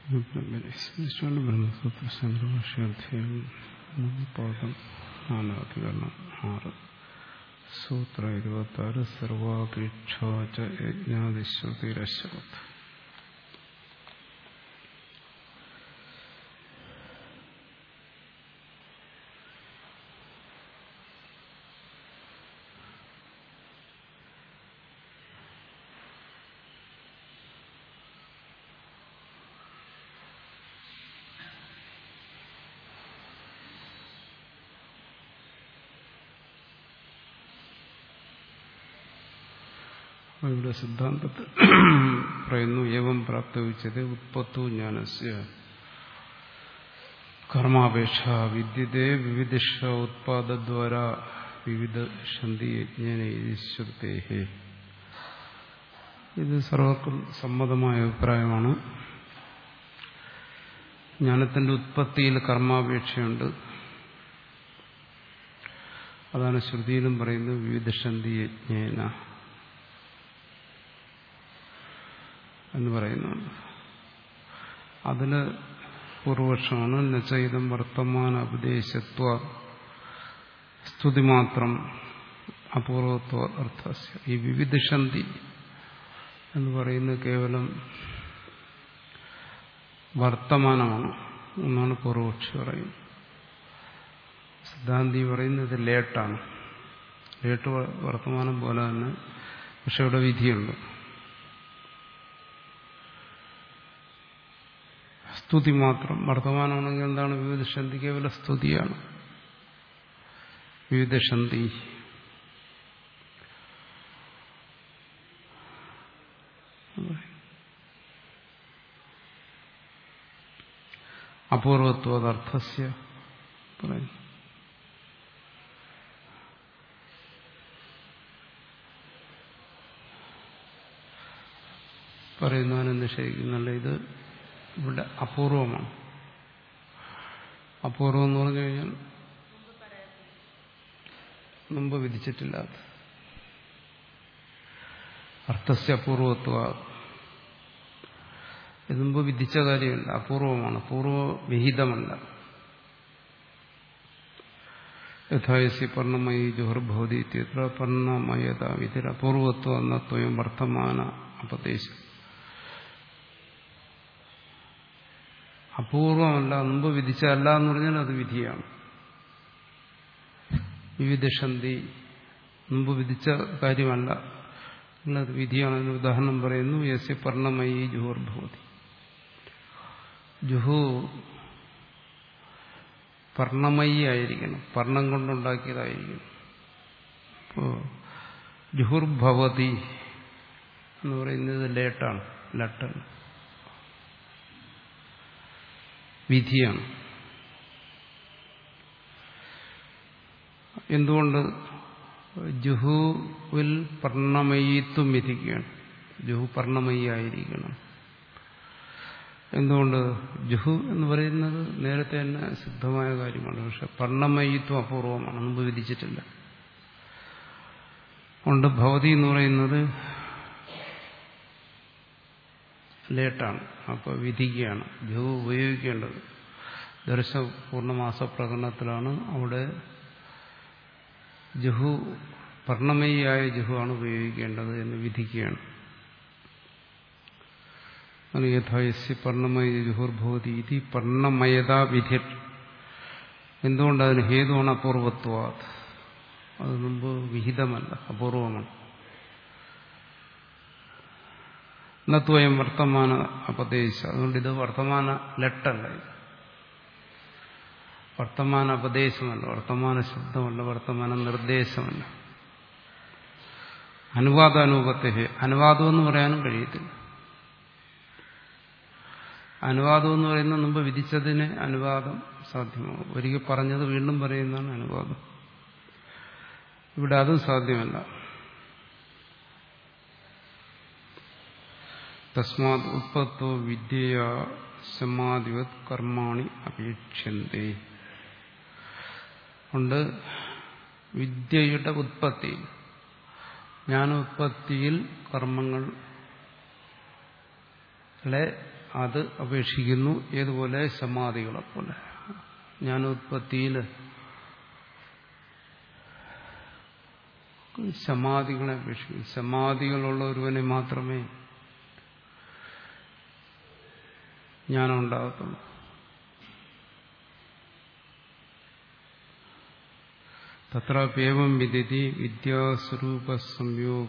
ഈശ്വരന്റെ ബ്രഹ്മസൂത്ര സംഗ്രഭാഷ്യാധ്യായം പാദം നാലാധികരണം ആറ് സൂത്ര ഇരുപത്തി ആറ് സർവാപേക്ഷ യജ്ഞാതിശ്രുതിരശ്വത് ഇവിടെ സിദ്ധാന്തത്തിൽ പറയുന്നു ഏവം പ്രാപ്തവിച്ചത് ഉത്പത്തു ജ്ഞാനസ്യ കർമാപേക്ഷ വിദ്യതേ വിവിധിഷ ഉത്പാദദ്വാര വിവിധ സന്ധി യജ്ഞനൈശ്വരത്തേഹേ ഇത് സർവർക്കും സമ്മതമായ അഭിപ്രായമാണ് ജ്ഞാനത്തിന്റെ ഉത്പത്തിയിൽ കർമാപേക്ഷയുണ്ട് അതാണ് ശ്രുതിയിലും പറയുന്നത് വിവിധ സന്ധി യജ്ഞേന എന്ന് പറയുന്നുണ്ട് അതിന് പൂർവപക്ഷമാണ് നചൈതം വർത്തമാന ഉപദേശത്വ സ്തുതി മാത്രം അപൂർവത്വ അർത്ഥ ഈ വിവിധിഷന്തി എന്ന് പറയുന്നത് കേവലം വർത്തമാനമാണ് എന്നാണ് പൂർവപക്ഷി പറയുന്നത് സിദ്ധാന്തി പറയുന്നത് ലേട്ടാണ് ലേട്ട് വർത്തമാനം പോലെ തന്നെ പക്ഷെ ഇവിടെ വിധിയുണ്ട് സ്തുതി മാത്രം വർത്തമാനമാണെങ്കിൽ എന്താണ് വിവിധ ശന്തി കേവല സ്തുതിയാണ് വിവിധ ശന്തി അപൂർവത്വദർത്ഥസ്യ പറയുന്നു പറയുന്നവനെ നിഷേധിക്കുന്നുണ്ട് ഇത് ഇവിടെ അപൂർവമാണ് അപൂർവം എന്ന് പറഞ്ഞു കഴിഞ്ഞാൽ മുമ്പ് വിധിച്ചിട്ടില്ലാത്ത അർത്ഥസ്യ അപൂർവത്വ ഇത് മുമ്പ് വിധിച്ച കാര്യമില്ല അപൂർവമാണ് പൂർവവിഹിതമല്ല യഥായസി പർണമയി ജുഹർഭവതി ഇത്യത്ര പർണമയത വിധിര അപൂർവത്വ എന്ന ത്വയം വർത്തമാന അപദേശം അപൂർവമല്ല മുമ്പ് വിധിച്ചല്ല എന്ന് പറഞ്ഞാൽ അത് വിധിയാണ് വിവിധ മുമ്പ് വിധിച്ച കാര്യമല്ല അത് വിധിയാണ് അതിന് ഉദാഹരണം പറയുന്നു യസ്യ പർണമയി ജുഹോർഭവതി ജുഹു പർണമയി ആയിരിക്കണം പർണം കൊണ്ടുണ്ടാക്കിയതായിരിക്കണം അപ്പോ ജുഹുർഭവതി എന്ന് പറയുന്നത് ലേട്ടാണ് ലട്ടാണ് വിധിയാണ് എന്തുകൊണ്ട് ജുഹുവിൽ പർണമയിത്വം വിധിക്കുകയാണ് ജുഹു പർണമയി ആയിരിക്കണം എന്തുകൊണ്ട് ജുഹു എന്ന് പറയുന്നത് നേരത്തെ തന്നെ സിദ്ധമായ കാര്യമാണ് പക്ഷെ പർണമയിത്വം അപൂർവമാണ് മുമ്പ് വിധിച്ചിട്ടില്ല അതുകൊണ്ട് ഭവതി എന്ന് പറയുന്നത് ലേട്ടാണ് അപ്പോൾ വിധിക്കുകയാണ് ജഹു ഉപയോഗിക്കേണ്ടത് ദർശ പൂർണ്ണമാസ പ്രകടനത്തിലാണ് അവിടെ ജഹു പർണമയിയായ ജഹുവാണ് ഉപയോഗിക്കേണ്ടത് എന്ന് വിധിക്കുകയാണ് യഥായസ്യ പർണമയ ജുഹുർഭവതി ഇതി പർണമയതാ വിധി എന്തുകൊണ്ട് അതിന് ഹേതുവാണ് അപൂർവത്വാത് അത് മുമ്പ് വിഹിതമല്ല അപൂർവമാണ് നത്വയം വർത്തമാന അപദേശ അതുകൊണ്ട് ഇത് വർത്തമാന ലെട്ടല്ല ഇത് വർത്തമാന അപദേശമല്ല വർത്തമാന ശബ്ദമല്ല വർത്തമാന നിർദ്ദേശമല്ല അനുവാദാനുപത്തെ അനുവാദം എന്ന് പറയാനും കഴിയത്തില്ല അനുവാദം എന്ന് പറയുന്ന മുമ്പ് വിധിച്ചതിന് അനുവാദം സാധ്യമാകും ഒരിക്കൽ പറഞ്ഞത് വീണ്ടും പറയുന്നതാണ് അനുവാദം ഇവിടെ അതും സാധ്യമല്ല തസ്മാത് ഉത്പത്തോ വിദ്യയ സമാധിവത് കർമാണി അപേക്ഷന്തേ കൊണ്ട് വിദ്യയുടെ ഉത്പത്തി ജ്ഞാനോത്പത്തിയിൽ കർമ്മങ്ങളെ അത് അപേക്ഷിക്കുന്നു ഏതുപോലെ സമാധികളെ പോലെ ജ്ഞാനോത്പത്തിയിൽ സമാധികളെ അപേക്ഷിക്കും സമാധികളുള്ള ഒരുവനെ മാത്രമേ ജ്ഞാനം ഉണ്ടാകത്തുള്ളൂ തത്രപ്യേവം വിദിതി വിദ്യാസ്വരൂപ സംയോഗ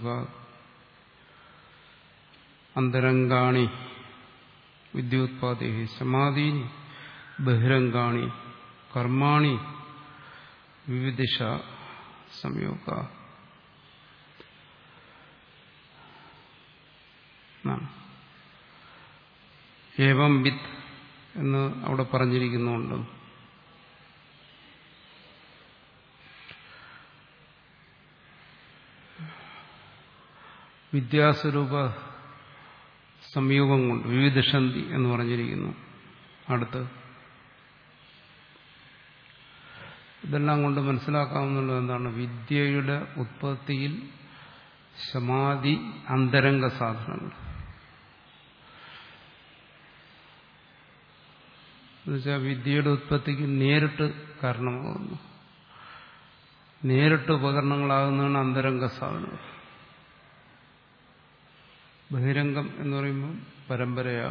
അന്തരംഗാണി വിദ്യോത്പാദി സമാധീനി ബഹിരംഗാണി കർമാണി വിവിധിഷ സംയോഗ ഏവം വിത്ത് എന്ന് അവിടെ പറഞ്ഞിരിക്കുന്നുണ്ട് വിദ്യാസ്വരൂപ സംയോഗം കൊണ്ട് വിവിധഷന്തി എന്ന് പറഞ്ഞിരിക്കുന്നു അടുത്ത് ഇതെല്ലാം കൊണ്ട് മനസ്സിലാക്കാവുന്നുള്ളത് എന്താണ് വിദ്യയുടെ ഉത്പത്തിയിൽ സമാധി അന്തരംഗ സാധനങ്ങൾ എന്നുവെച്ചാൽ വിദ്യയുടെ ഉത്പത്തിക്ക് നേരിട്ട് കാരണമാകുന്നു നേരിട്ട് ഉപകരണങ്ങളാകുന്നതാണ് അന്തരംഗ സാധനങ്ങൾ ബഹിരംഗം എന്ന് പറയുമ്പോൾ പരമ്പരയാ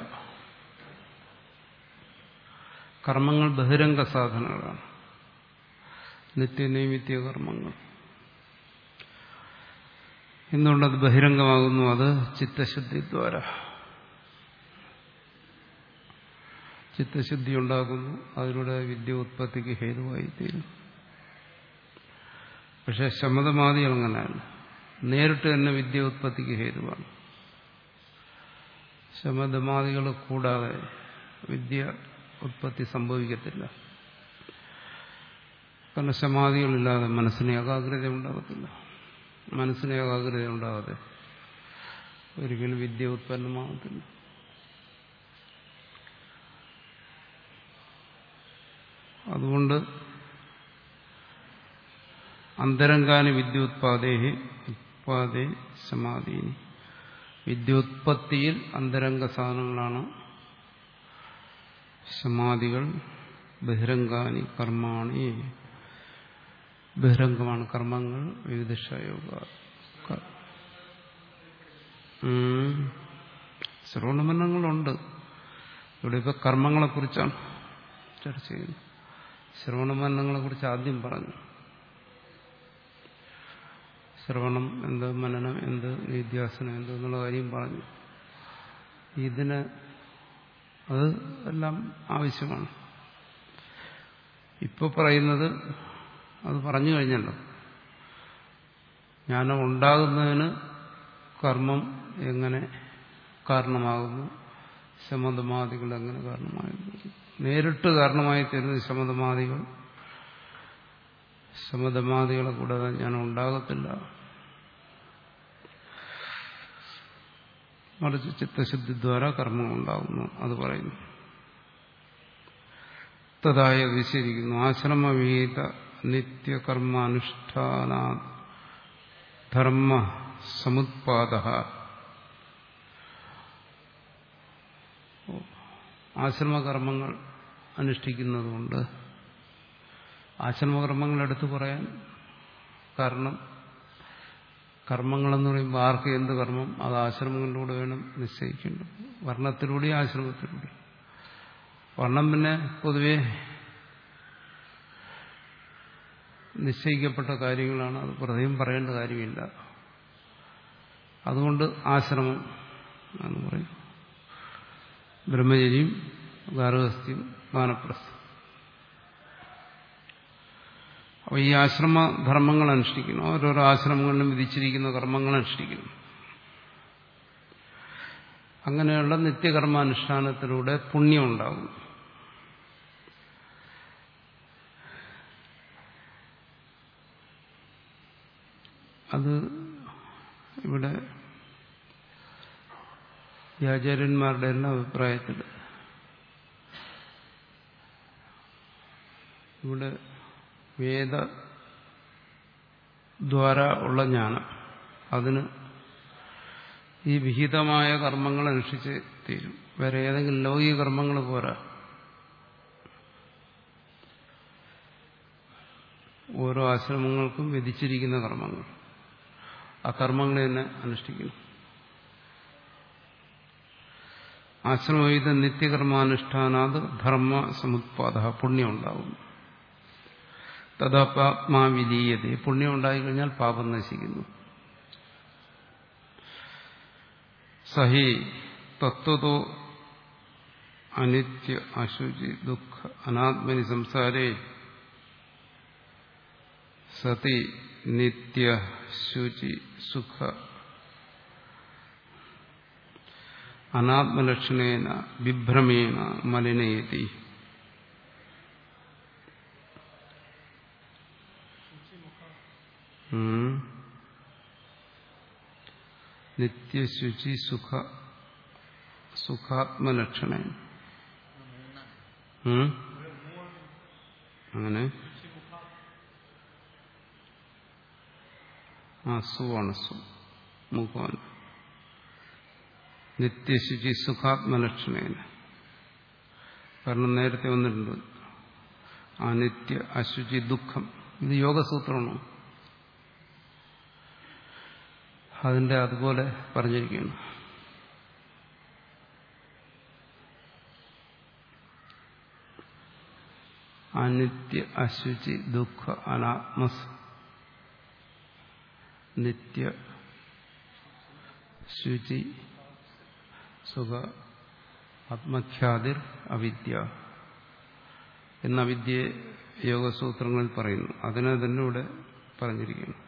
കർമ്മങ്ങൾ ബഹിരംഗ സാധനങ്ങളാണ് നിത്യനൈമിത്യ കർമ്മങ്ങൾ എന്തുകൊണ്ടത് ബഹിരംഗമാകുന്നു അത് ചിത്തശുദ്ധി ദ്വാര ചിത്തശുദ്ധി ഉണ്ടാകുന്നു അതിലൂടെ വിദ്യ ഉത്പത്തിക്ക് ഹേതുവായി തീരും പക്ഷെ ശമതമാദികൾ അങ്ങനെയല്ല നേരിട്ട് തന്നെ വിദ്യ ഉത്പത്തിക്ക് ഹേതുവാണ് ശമതമാദികൾ കൂടാതെ വിദ്യ ഉത്പത്തി സംഭവിക്കത്തില്ല കാരണം സമാധികളില്ലാതെ മനസ്സിന് ഏകാഗ്രത ഉണ്ടാകത്തില്ല മനസ്സിന് ഏകാഗ്രത ഉണ്ടാകാതെ ഒരിക്കലും വിദ്യ ഉത്പന്നമാകത്തില്ല അതുകൊണ്ട് അന്തരംഗാന് വിദ്യോത്പാദേ ഉത്പാദേ സമാധീനി വിദ്യോത്പത്തിയിൽ അന്തരംഗ സാധനങ്ങളാണ് സമാധികൾ ബഹിരംഗാനി കർമാണി ബഹിരംഗമാണ് കർമ്മങ്ങൾ വിവിധ യോഗ ശ്രവണമരണങ്ങളുണ്ട് ഇവിടെ ഇപ്പൊ കർമ്മങ്ങളെക്കുറിച്ചാണ് ചർച്ച ചെയ്യുന്നത് ശ്രവണമരണങ്ങളെ കുറിച്ച് ആദ്യം പറഞ്ഞു ശ്രവണം എന്ത് മനനം എന്ത് നിധ്യാസനം എന്ത് എന്നുള്ള കാര്യം പറഞ്ഞു ഇതിന് അത് എല്ലാം ആവശ്യമാണ് ഇപ്പോൾ പറയുന്നത് അത് പറഞ്ഞു കഴിഞ്ഞല്ലോ ജ്ഞാനം ഉണ്ടാകുന്നതിന് കർമ്മം എങ്ങനെ കാരണമാകുന്നു ശമതമാദികൾ എങ്ങനെ കാരണമാകുന്നു നേരിട്ട് കാരണമായി തരുന്ന ശമതമാദികൾ ശമതമാദികളെ കൂടാതെ ജ്ഞാനം ഉണ്ടാകത്തില്ല മറിച്ച് ചിത്തശുദ്ധി ദ്വാര കർമ്മം ഉണ്ടാകുന്നു അത് പറയുന്നു തഥായ വിശരിക്കുന്നു ആശ്രമവിഹിത നിത്യകർമാനുഷ്ഠാന ധർമ്മ സമുത്പാദ ആശ്രമകർമ്മങ്ങൾ അനുഷ്ഠിക്കുന്നതുകൊണ്ട് ആശ്രമകർമ്മങ്ങൾ എടുത്തു പറയാൻ കാരണം കർമ്മങ്ങളെന്ന് പറയുമ്പോൾ ആർക്ക് എന്ത് കർമ്മം അത് ആശ്രമങ്ങളിലൂടെ വേണം നിശ്ചയിക്കേണ്ടത് വർണ്ണത്തിലൂടെ ആശ്രമത്തിലൂടെ വർണ്ണം പിന്നെ പൊതുവെ നിശ്ചയിക്കപ്പെട്ട കാര്യങ്ങളാണ് അത് പ്രത്യേകം പറയേണ്ട കാര്യമില്ല അതുകൊണ്ട് ആശ്രമം എന്ന് പറയും ബ്രഹ്മചര്യം ഗാർഹസ്ഥ്യം വാനപ്രസ്ഥം അപ്പോൾ ഈ ആശ്രമധർമ്മങ്ങൾ അനുഷ്ഠിക്കണം ഓരോരോ ആശ്രമങ്ങളിലും വിധിച്ചിരിക്കുന്ന കർമ്മങ്ങൾ അനുഷ്ഠിക്കണം അങ്ങനെയുള്ള നിത്യകർമാനുഷ്ഠാനത്തിലൂടെ പുണ്യം ഉണ്ടാകും അത് ഇവിടെ ഈ ആചാര്യന്മാരുടെ എല്ലാം അഭിപ്രായത്തിൽ ഇവിടെ വേദ ദ്വാര ഉള്ള ജ്ഞാനം അതിന് ഈ വിഹിതമായ കർമ്മങ്ങൾ അനുഷ്ഠിച്ച് തീരും വേറെ ഏതെങ്കിലും ലൗകിക കർമ്മങ്ങൾ പോരാ ഓരോ ആശ്രമങ്ങൾക്കും വിധിച്ചിരിക്കുന്ന കർമ്മങ്ങൾ ആ കർമ്മങ്ങളെ തന്നെ അനുഷ്ഠിക്കണം ആശ്രമവിധ നിത്യകർമാനുഷ്ഠാനാത് ധർമ്മ സമുത്പാദ പുണ്യം ഉണ്ടാവും തഥാത്മാവിലീയത പുണ്യം ഉണ്ടായിക്കഴിഞ്ഞാൽ പാപം നശിക്കുന്നു സഹി തത്വതോ അനിത്യ അശുചി ദുഃഖ അനാത്മനി സംസാരേ സതി നിത്യ ശുചി സുഖ അനാത്മലക്ഷണേന വിഭ്രമേണ മലിനയതി നിത്യശുചി സുഖ സുഖാത്മലക്ഷണ അങ്ങനെ ആ സുവാണ് സു മുഖമാണ് നിത്യശുചി സുഖാത്മലക്ഷണേന കാരണം നേരത്തെ വന്നിട്ടുണ്ട് അനിത്യ അശുചി ദുഃഖം ഇത് യോഗസൂത്രമാണ് അതിന്റെ അതുപോലെ പറഞ്ഞിരിക്കുകയാണ് അനിത്യ അശുചി ദുഃഖ അനാത്മസ് നിത്യ ശുചി സുഖ ആത്മഖ്യാതിർ അവിദ്യ എന്ന വിദ്യയെ യോഗസൂത്രങ്ങളിൽ പറയുന്നു അതിനെ തന്നെ ഇവിടെ പറഞ്ഞിരിക്കുന്നു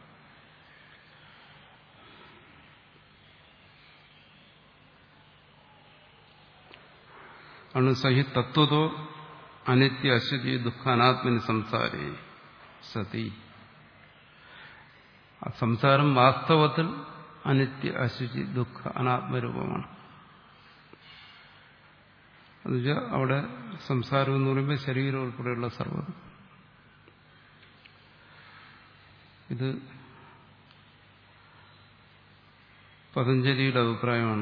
ആണ് സഹി തത്വതോ അനിത്യ അശുചി ദുഃഖ അനാത്മനി സംസാരേ സതി ആ സംസാരം വാസ്തവത്തിൽ അനിത്യ അശുചി ദുഃഖ അനാത്മരൂപമാണ് എന്നുവെച്ചാൽ അവിടെ സംസാരം എന്ന് പറയുമ്പോൾ ശരീരം ഉൾപ്പെടെയുള്ള സർവ്വതും ഇത് പതഞ്ജലിയുടെ അഭിപ്രായമാണ്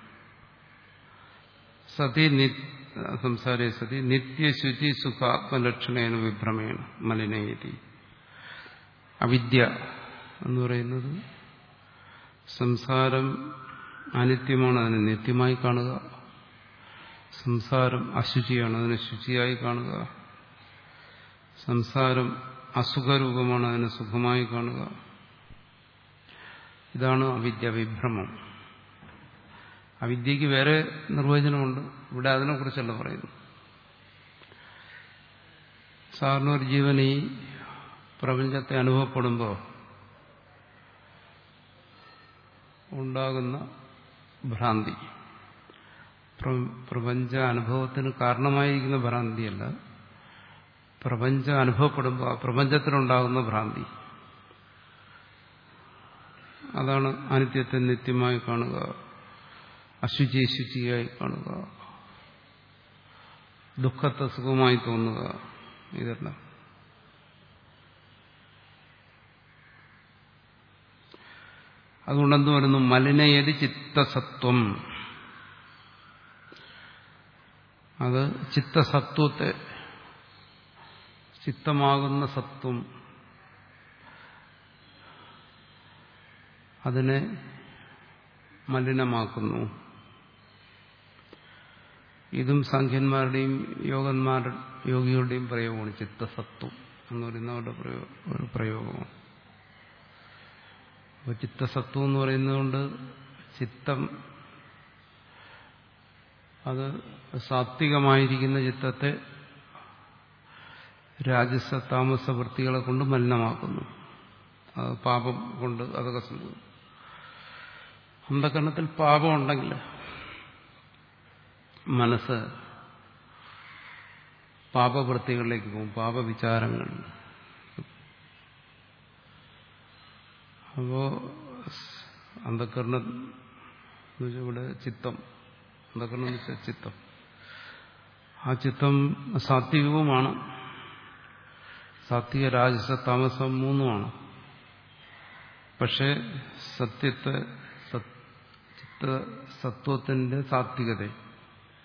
സതി സംസാരേ സതി നിത്യശുചി സുഖാത്മലക്ഷണേന വിഭ്രമേണ മലിനയതി അവിദ്യ എന്ന് പറയുന്നത് സംസാരം അനിത്യമാണ് അതിനെ നിത്യമായി കാണുക സംസാരം അശുചിയാണ് അതിനെ ശുചിയായി കാണുക സംസാരം അസുഖരൂപമാണ് അതിനെ സുഖമായി കാണുക ഇതാണ് അവിദ്യ വിഭ്രമം അവിദ്യക്ക് വേറെ നിർവചനമുണ്ട് ഇവിടെ അതിനെക്കുറിച്ചല്ല പറയുന്നു സാറിന് ഒരു ജീവൻ ഈ പ്രപഞ്ചത്തെ അനുഭവപ്പെടുമ്പോൾ ഉണ്ടാകുന്ന ഭ്രാന്തി പ്രപഞ്ച അനുഭവത്തിന് കാരണമായിരിക്കുന്ന ഭ്രാന്തിയല്ല പ്രപഞ്ചം അനുഭവപ്പെടുമ്പോൾ ആ പ്രപഞ്ചത്തിലുണ്ടാകുന്ന ഭ്രാന്തി അതാണ് അനിത്യത്തെ നിത്യമായി കാണുക അശുചി ശുചിയായി കാണുക ദുഃഖത്തെ സുഖമായി തോന്നുക ഇതെല്ലാം അതുകൊണ്ടെന്ത് വരുന്നു മലിനയതി ചിത്തസത്വം അത് ചിത്തസത്വത്തെ ചിത്തമാകുന്ന സത്വം അതിനെ മലിനമാക്കുന്നു ഇതും സാഖ്യന്മാരുടെയും യോഗന്മാരുടെ യോഗികളുടെയും പ്രയോഗമാണ് ചിത്തസത്വം എന്ന് പറയുന്ന അവരുടെ ഒരു പ്രയോഗമാണ് അപ്പോൾ ചിത്തസത്വം എന്ന് പറയുന്നതുകൊണ്ട് ചിത്തം അത് സാത്വികമായിരിക്കുന്ന ചിത്തത്തെ രാജസ താമസ വൃത്തികളെ കൊണ്ട് മലിനമാക്കുന്നു അത് പാപം കൊണ്ട് അതൊക്കെ സംഭവിക്കും അന്ധകരണത്തിൽ പാപമുണ്ടെങ്കിൽ മനസ്സ് പാപവൃത്തികളിലേക്ക് പോകും പാപവിചാരങ്ങൾ അപ്പോ അന്ധകരണം എന്ന് വെച്ചാൽ ഇവിടെ ചിത്തം അന്ധകരണം എന്ന് വെച്ചാൽ ചിത്തം ആ ചിത്തം സാത്വികവുമാണ് സാത്വിക രാജസ താമസം മൂന്നുമാണ് പക്ഷേ സത്യത്തെ ചിത്ത സത്വത്തിന്റെ സാത്വികത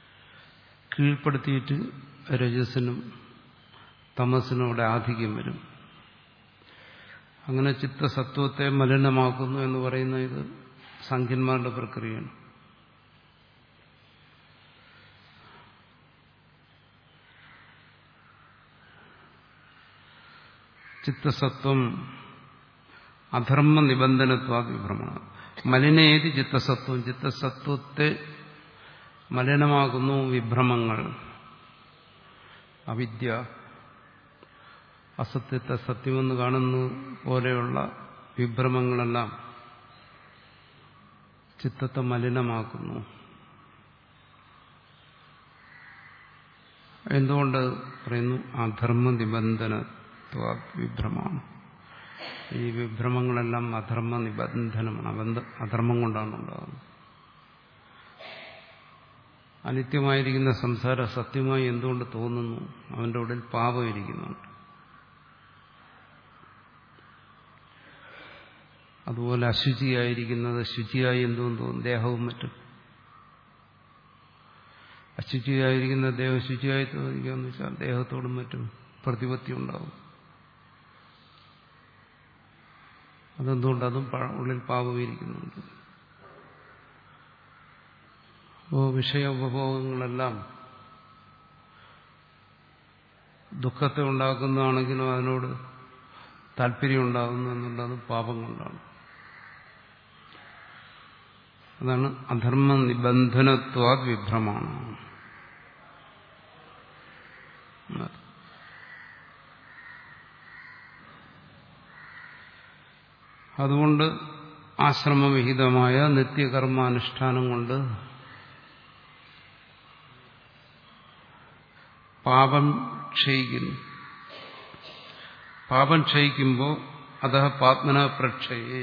കീഴ്പ്പെടുത്തിയിട്ട് രജസ്സിനും തമസിനും അവിടെ ആധിക്യം വരും അങ്ങനെ ചിത്തസത്വത്തെ മലിനമാക്കുന്നു എന്ന് പറയുന്ന ഇത് സംഖ്യന്മാരുടെ പ്രക്രിയയാണ് ചിത്തസത്വം അധർമ്മ നിബന്ധനത്വാ വിഭ്രമണം മലിനേതി ചിത്തസത്വം ചിത്തസത്വത്തെ മലിനമാകുന്നു വിഭ്രമങ്ങൾ അവിദ്യ അസത്യത്തെ സത്യമെന്ന് കാണുന്നു പോലെയുള്ള വിഭ്രമങ്ങളെല്ലാം ചിത്തത്തെ മലിനമാക്കുന്നു എന്തുകൊണ്ട് പറയുന്നു അധർമ്മ നിബന്ധന വിഭ്രമാണ് ഈ വിഭ്രമങ്ങളെല്ലാം അധർമ്മ നിബന്ധനമാണ് അബന്ധ അധർമ്മം കൊണ്ടാണ് ഉണ്ടാകുന്നത് അനിത്യമായിരിക്കുന്ന സംസാരം സത്യമായി എന്തുകൊണ്ട് തോന്നുന്നു അവന്റെ ഉള്ളിൽ പാപം ഇരിക്കുന്നുണ്ട് അതുപോലെ അശുചിയായിരിക്കുന്നത് ശുചിയായി എന്തുകൊണ്ട് തോന്നും ദേഹവും മറ്റും അശുചിയായിരിക്കുന്ന ദേഹം ശുചിയായി തോന്നിക്കാന്ന് വെച്ചാൽ ദേഹത്തോടും മറ്റും പ്രതിപത്തി ഉണ്ടാവും അതെന്തുകൊണ്ട് അതും ഉള്ളിൽ പാപമിരിക്കുന്നുണ്ട് അപ്പോൾ വിഷയ ഉപഭോഗങ്ങളെല്ലാം ദുഃഖത്തെ ഉണ്ടാക്കുന്നതാണെങ്കിലും അതിനോട് താല്പര്യം ഉണ്ടാകുന്നു എന്നുള്ളത് പാപം കൊണ്ടാണ് അതാണ് അധർമ്മ നിബന്ധനത്വാത് വിഭ്രമാണ് അതുകൊണ്ട് ആശ്രമവിഹിതമായ നിത്യകർമാനുഷ്ഠാനം കൊണ്ട് പാപം ക്ഷയിക്കുന്നു പാപം ക്ഷയിക്കുമ്പോൾ അത പാത്മന പ്രക്ഷയെ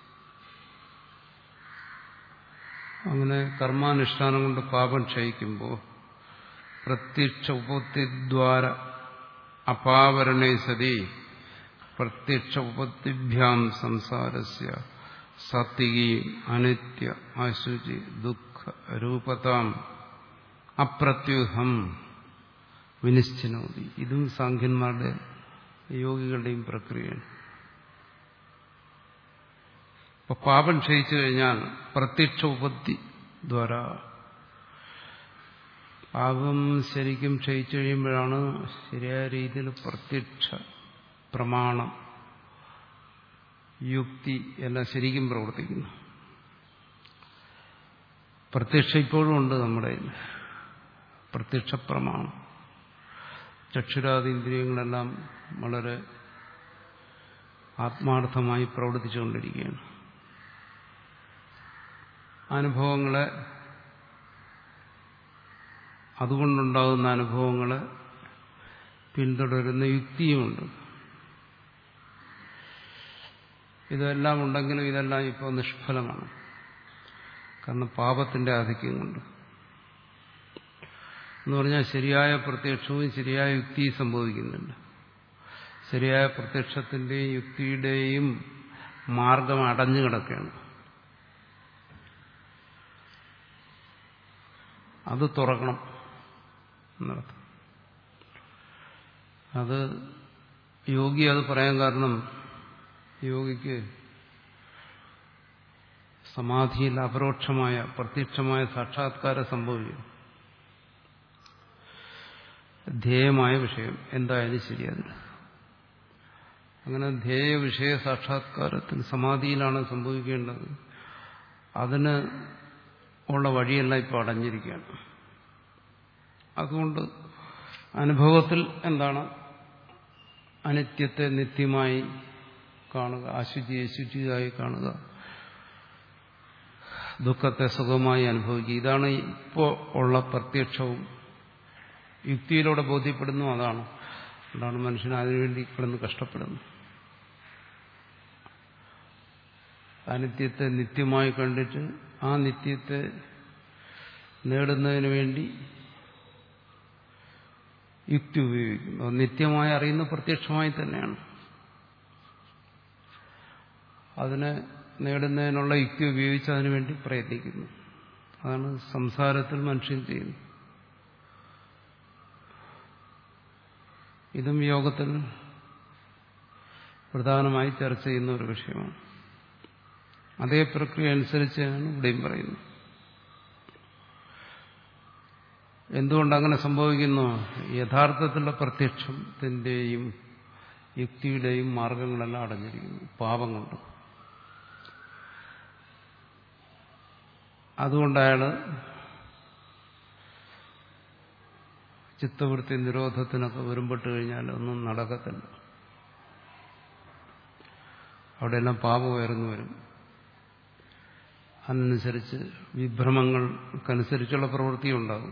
അങ്ങനെ കർമാനുഷ്ഠാനം കൊണ്ട് പാപം ക്ഷയിക്കുമ്പോൾ പ്രത്യക്ഷ ഉപത്തിദ്വാര അപാവരണേ സതി പ്രത്യക്ഷ ഉപത്തിഭ്യാം സംസാരസ്യ സാത്വികി അനിത്യ അശുചി ദുഃഖ രൂപതാം അപ്രത്യുഹം വിനിശ്ചനോതി ഇതും സാഖ്യന്മാരുടെ യോഗികളുടെയും പ്രക്രിയയാണ് അപ്പൊ പാപം ക്ഷയിച്ചു കഴിഞ്ഞാൽ പ്രത്യക്ഷ ഉപത്തി ദ്വാര പാപം ശരിക്കും ക്ഷയിച്ചു കഴിയുമ്പോഴാണ് ശരിയായ രീതിയിൽ പ്രത്യക്ഷ പ്രമാണം യുക്തി എല്ലാം ശരിക്കും പ്രവർത്തിക്കുന്നു പ്രത്യക്ഷ ഇപ്പോഴും ഉണ്ട് നമ്മുടെ പ്രത്യക്ഷ പ്രമാണം ചക്ഷുരാതീന്ദ്രിയങ്ങളെല്ലാം വളരെ ആത്മാർത്ഥമായി പ്രവർത്തിച്ചുകൊണ്ടിരിക്കുകയാണ് അനുഭവങ്ങളെ അതുകൊണ്ടുണ്ടാകുന്ന അനുഭവങ്ങളെ പിന്തുടരുന്ന യുക്തിയുമുണ്ട് ഇതെല്ലാം ഉണ്ടെങ്കിലും ഇതെല്ലാം ഇപ്പോൾ നിഷ്ഫലമാണ് കാരണം പാപത്തിന്റെ ആധിക്യം കൊണ്ട് എന്ന് പറഞ്ഞാൽ ശരിയായ പ്രത്യക്ഷവും ശരിയായ യുക്തിയും സംഭവിക്കുന്നുണ്ട് ശരിയായ പ്രത്യക്ഷത്തിന്റെയും യുക്തിയുടെയും മാർഗം അടഞ്ഞു കിടക്കുകയാണ് അത് തുറക്കണം എന്നർത്ഥം അത് യോഗി അത് പറയാൻ കാരണം യോഗിക്ക് സമാധിയിൽ അപരോക്ഷമായ പ്രത്യക്ഷമായ സാക്ഷാത്കാരം സംഭവിക്കും ധ്യേയമായ വിഷയം എന്തായാലും ശരിയല്ല അങ്ങനെ ധ്യേയ വിഷയ സാക്ഷാത്കാരത്തിന് സമാധിയിലാണ് സംഭവിക്കേണ്ടത് അതിന് ഉള്ള വഴിയെല്ലാം ഇപ്പോൾ അടഞ്ഞിരിക്കുകയാണ് അതുകൊണ്ട് അനുഭവത്തിൽ എന്താണ് അനിത്യത്തെ നിത്യമായി കാണുക അശുചിയെ ശുചിയായി കാണുക ദുഃഖത്തെ സുഖമായി അനുഭവിക്കുക ഇതാണ് ഇപ്പോൾ ഉള്ള പ്രത്യക്ഷവും യുക്തിയിലൂടെ ബോധ്യപ്പെടുന്നു അതാണ് അതാണ് മനുഷ്യൻ അതിനുവേണ്ടി കിടന്ന് കഷ്ടപ്പെടുന്നു അനിത്യത്തെ നിത്യമായി കണ്ടിട്ട് ആ നിത്യത്തെ നേടുന്നതിന് വേണ്ടി യുക്തി ഉപയോഗിക്കുന്നു നിത്യമായി അറിയുന്ന പ്രത്യക്ഷമായി തന്നെയാണ് അതിനെ നേടുന്നതിനുള്ള യുക്തി ഉപയോഗിച്ച് അതിനുവേണ്ടി പ്രയത്നിക്കുന്നു അതാണ് സംസാരത്തിൽ മനുഷ്യൻ ചെയ്യുന്നത് ഇതും യോഗത്തിൽ പ്രധാനമായി ചർച്ച ചെയ്യുന്ന ഒരു വിഷയമാണ് അതേ പ്രക്രിയ അനുസരിച്ചാണ് ഇവിടെയും പറയുന്നത് എന്തുകൊണ്ട് അങ്ങനെ സംഭവിക്കുന്നു യഥാർത്ഥത്തിലുള്ള പ്രത്യക്ഷത്തിന്റെയും യുക്തിയുടെയും മാർഗങ്ങളെല്ലാം അടഞ്ഞിരിക്കുന്നു പാപം കൊണ്ട് അതുകൊണ്ട് അയാള് ചിത്തവൃത്തി നിരോധത്തിനൊക്കെ വരുമ്പോട്ട് കഴിഞ്ഞാൽ ഒന്നും നടക്കത്തില്ല അവിടെയെല്ലാം പാപം ഉയർന്നു വരും അതിനനുസരിച്ച് വിഭ്രമങ്ങൾക്കനുസരിച്ചുള്ള പ്രവൃത്തി ഉണ്ടാകും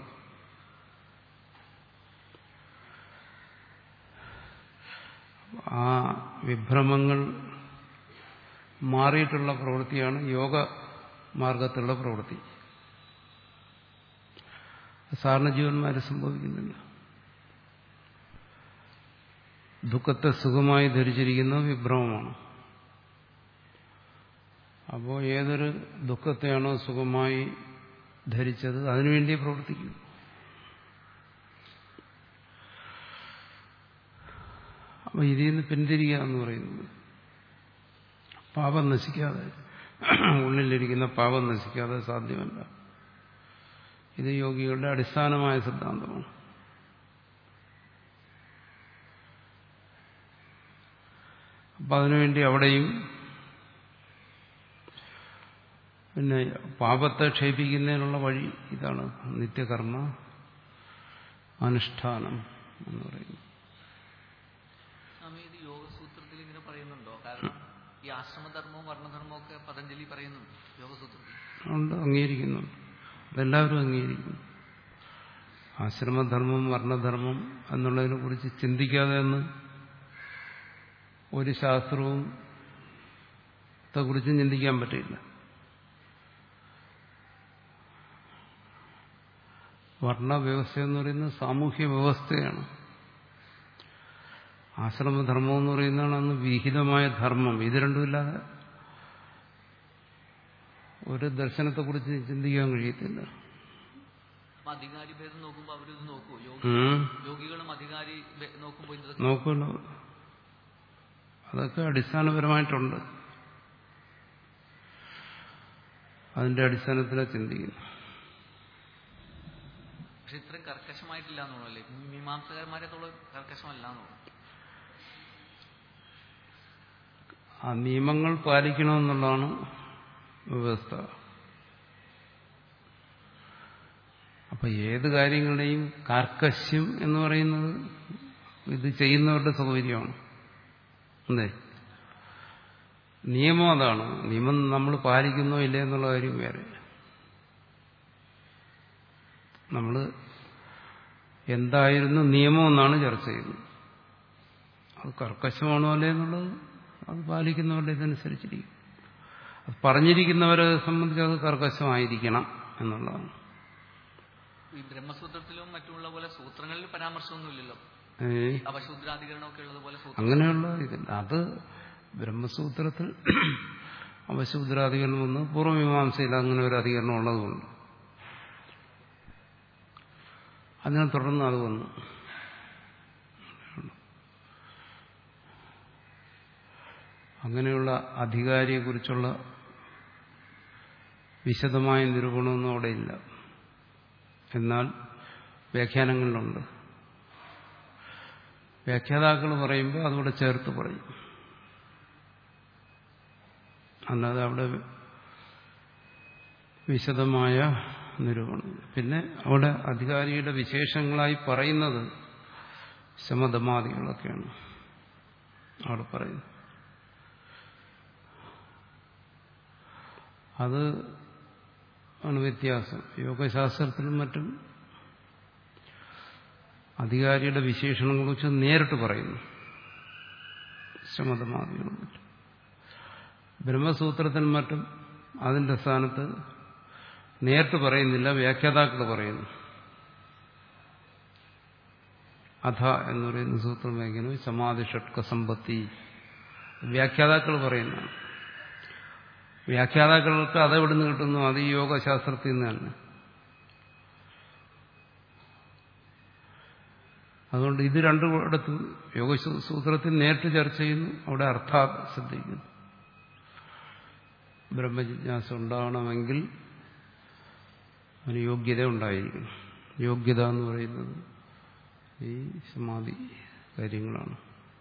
ആ വിഭ്രമങ്ങൾ മാറിയിട്ടുള്ള പ്രവൃത്തിയാണ് യോഗ മാർഗത്തിലുള്ള പ്രവൃത്തി സാധാരണ ജീവന്മാരെ സംഭവിക്കുന്നില്ല ദുഃഖത്തെ സുഖമായി ധരിച്ചിരിക്കുന്ന വിഭ്രമമാണ് അപ്പോൾ ഏതൊരു ദുഃഖത്തെയാണോ സുഖമായി ധരിച്ചത് അതിനുവേണ്ടി പ്രവർത്തിക്കും അപ്പൊ ഇതിൽ നിന്ന് പിന്തിരിക്കുക എന്ന് പറയുന്നത് പാപം നശിക്കാതെ ഉള്ളിലിരിക്കുന്ന പാപം നശിക്കാതെ സാധ്യമല്ല ഇത് യോഗികളുടെ അടിസ്ഥാനമായ സിദ്ധാന്തമാണ് അപ്പൊ അതിനുവേണ്ടി അവിടെയും പിന്നെ പാപത്തെ ക്ഷയിപ്പിക്കുന്നതിനുള്ള വഴി ഇതാണ് നിത്യകർമ്മ അനുഷ്ഠാനം എന്ന് പറയുന്നത് സ്വാമി ഇത് യോഗസൂത്രത്തിൽ ഇങ്ങനെ പറയുന്നുണ്ടോ കാരണം ഈ ആശ്രമധർമ്മവും വർണ്ണധർമ്മവും ഒക്കെ പതഞ്ജലി പറയുന്നുണ്ട് യോഗസൂത്രത്തിൽ ഉണ്ട് അംഗീകരിക്കുന്നുണ്ട് അതെല്ലാവരും അംഗീകരിക്കുന്നു ആശ്രമധർമ്മം വർണ്ണധർമ്മം എന്നുള്ളതിനെ കുറിച്ച് ചിന്തിക്കാതെ എന്ന് ഒരു ശാസ്ത്രവും കുറിച്ചും ചിന്തിക്കാൻ പറ്റില്ല വർണ്ണവ്യവസ്ഥ എന്ന് പറയുന്നത് സാമൂഹ്യ വ്യവസ്ഥയാണ് ആശ്രമധർമ്മം എന്ന് പറയുന്നതാണ് അന്ന് വിഹിതമായ ധർമ്മം ഇത് രണ്ടുമില്ലാതെ ഒരു ദർശനത്തെക്കുറിച്ച് ചിന്തിക്കാൻ കഴിയത്തില്ല അപ്പൊ അധികാരി ഭേദം നോക്കുമ്പോ അവരിത് നോക്കുമോ യോഗി ഉം. യോഗികളും അധികാരി ഭേ- നോക്കുമ്പോ ഇത് നോക്കുമല്ലോ അതൊക്കെ അടിസ്ഥാനപരമായിട്ടുണ്ട് അതിന്റെ അടിസ്ഥാനത്തിലാണ് ചിന്തിക്കുന്നു പക്ഷെ ഇത്രയും കർക്കശമായിട്ടില്ല എന്നുള്ളല്ലേ മീമാംസകന്മാരെത്തോളം കർക്കശമല്ല എന്നുള്ളു ആ നിയമങ്ങൾ പാലിക്കണമെന്നുള്ളതാണ് വ്യവസ്ഥ അപ്പൊ ഏത് കാര്യങ്ങളുടെയും കാർക്കശ്യം എന്ന് പറയുന്നത് ഇത് ചെയ്യുന്നവരുടെ സൗകര്യമാണ് അല്ലേ നിയമം അതാണ് നിയമം നമ്മൾ പാലിക്കുന്നോ ഇല്ലേ എന്നുള്ള കാര്യം വേറെ നമ്മൾ എന്തായിരുന്നു നിയമം എന്നാണ് ചർച്ച ചെയ്യുന്നത് അത് കർക്കശമാണോ അല്ലേ എന്നുള്ളത് അത് പാലിക്കുന്നവരുടെ ഇതനുസരിച്ചിരിക്കും അത് പറഞ്ഞിരിക്കുന്നവരെ സംബന്ധിച്ച് അത് കർക്കശമായിരിക്കണം എന്നുള്ളതാണ് ഈ ബ്രഹ്മസൂത്രത്തിലും മറ്റുമുള്ള പോലെ സൂത്രങ്ങളിൽ പരാമർശമൊന്നുമില്ലല്ലോ ഏ, അപശൂദ്രാധികരണമൊക്കെ ഉള്ളതുപോലെ സൂത്രം അങ്ങനെയുള്ള ഇതില്ല അത് ബ്രഹ്മസൂത്രത്തിൽ അവശൂദ്രാധികരണം വന്ന് പൂർവ്വമീമാംസയിൽ അങ്ങനെ ഒരു അധികരണം ഉള്ളതുകൊണ്ട് അതിനെ തുടർന്ന് അത് വന്നു അങ്ങനെയുള്ള അധികാരിയെക്കുറിച്ചുള്ള വിശദമായ നിരൂപണമൊന്നും അവിടെ ഇല്ല എന്നാൽ വ്യാഖ്യാനങ്ങളിലുണ്ട് വ്യാഖ്യാതാക്കൾ പറയുമ്പോൾ അതുകൂടെ ചേർത്ത് പറയും അല്ലാതെ അവിടെ വിശദമായ നിരൂപണം പിന്നെ അവിടെ അധികാരിയുടെ വിശേഷങ്ങളായി പറയുന്നത് ശമതമാദികളൊക്കെയാണ് അവിടെ പറയുന്നത് അത് ആണ് വ്യത്യാസം യോഗശാസ്ത്രത്തിലും മറ്റും അധികാരിയുടെ വിശേഷണങ്ങളെ കുറിച്ച് നേരിട്ട് പറയുന്നു ശമതമാദികളും മറ്റും ബ്രഹ്മസൂത്രത്തിൽ മറ്റും അതിന്റെ സ്ഥാനത്ത് നേരിട്ട് പറയുന്നില്ല വ്യാഖ്യാതാക്കൾ പറയുന്നു അധ എന്ന് പറയുന്ന സൂത്രം വയ്ക്കുന്നു സമാധി ഷട്ക സമ്പത്തി വ്യാഖ്യാതാക്കൾ പറയുന്നതാണ് വ്യാഖ്യാതാക്കൾക്ക് അതെവിടുന്ന് കിട്ടുന്നു അത് ഈ യോഗശാസ്ത്രത്തിൽ നിന്ന് തന്നെ അതുകൊണ്ട് ഇത് രണ്ടിടത്തും യോഗസൂത്രത്തിൽ നേരിട്ട് ചർച്ച ചെയ്യുന്നു അവിടെ അർത്ഥാ ശ്രദ്ധിക്കുന്നു ബ്രഹ്മജിജ്ഞാസ ഉണ്ടാവണമെങ്കിൽ അതിന് യോഗ്യത ഉണ്ടായിരിക്കണം യോഗ്യത എന്ന് പറയുന്നത് ഈ സമാധി കാര്യങ്ങളാണ്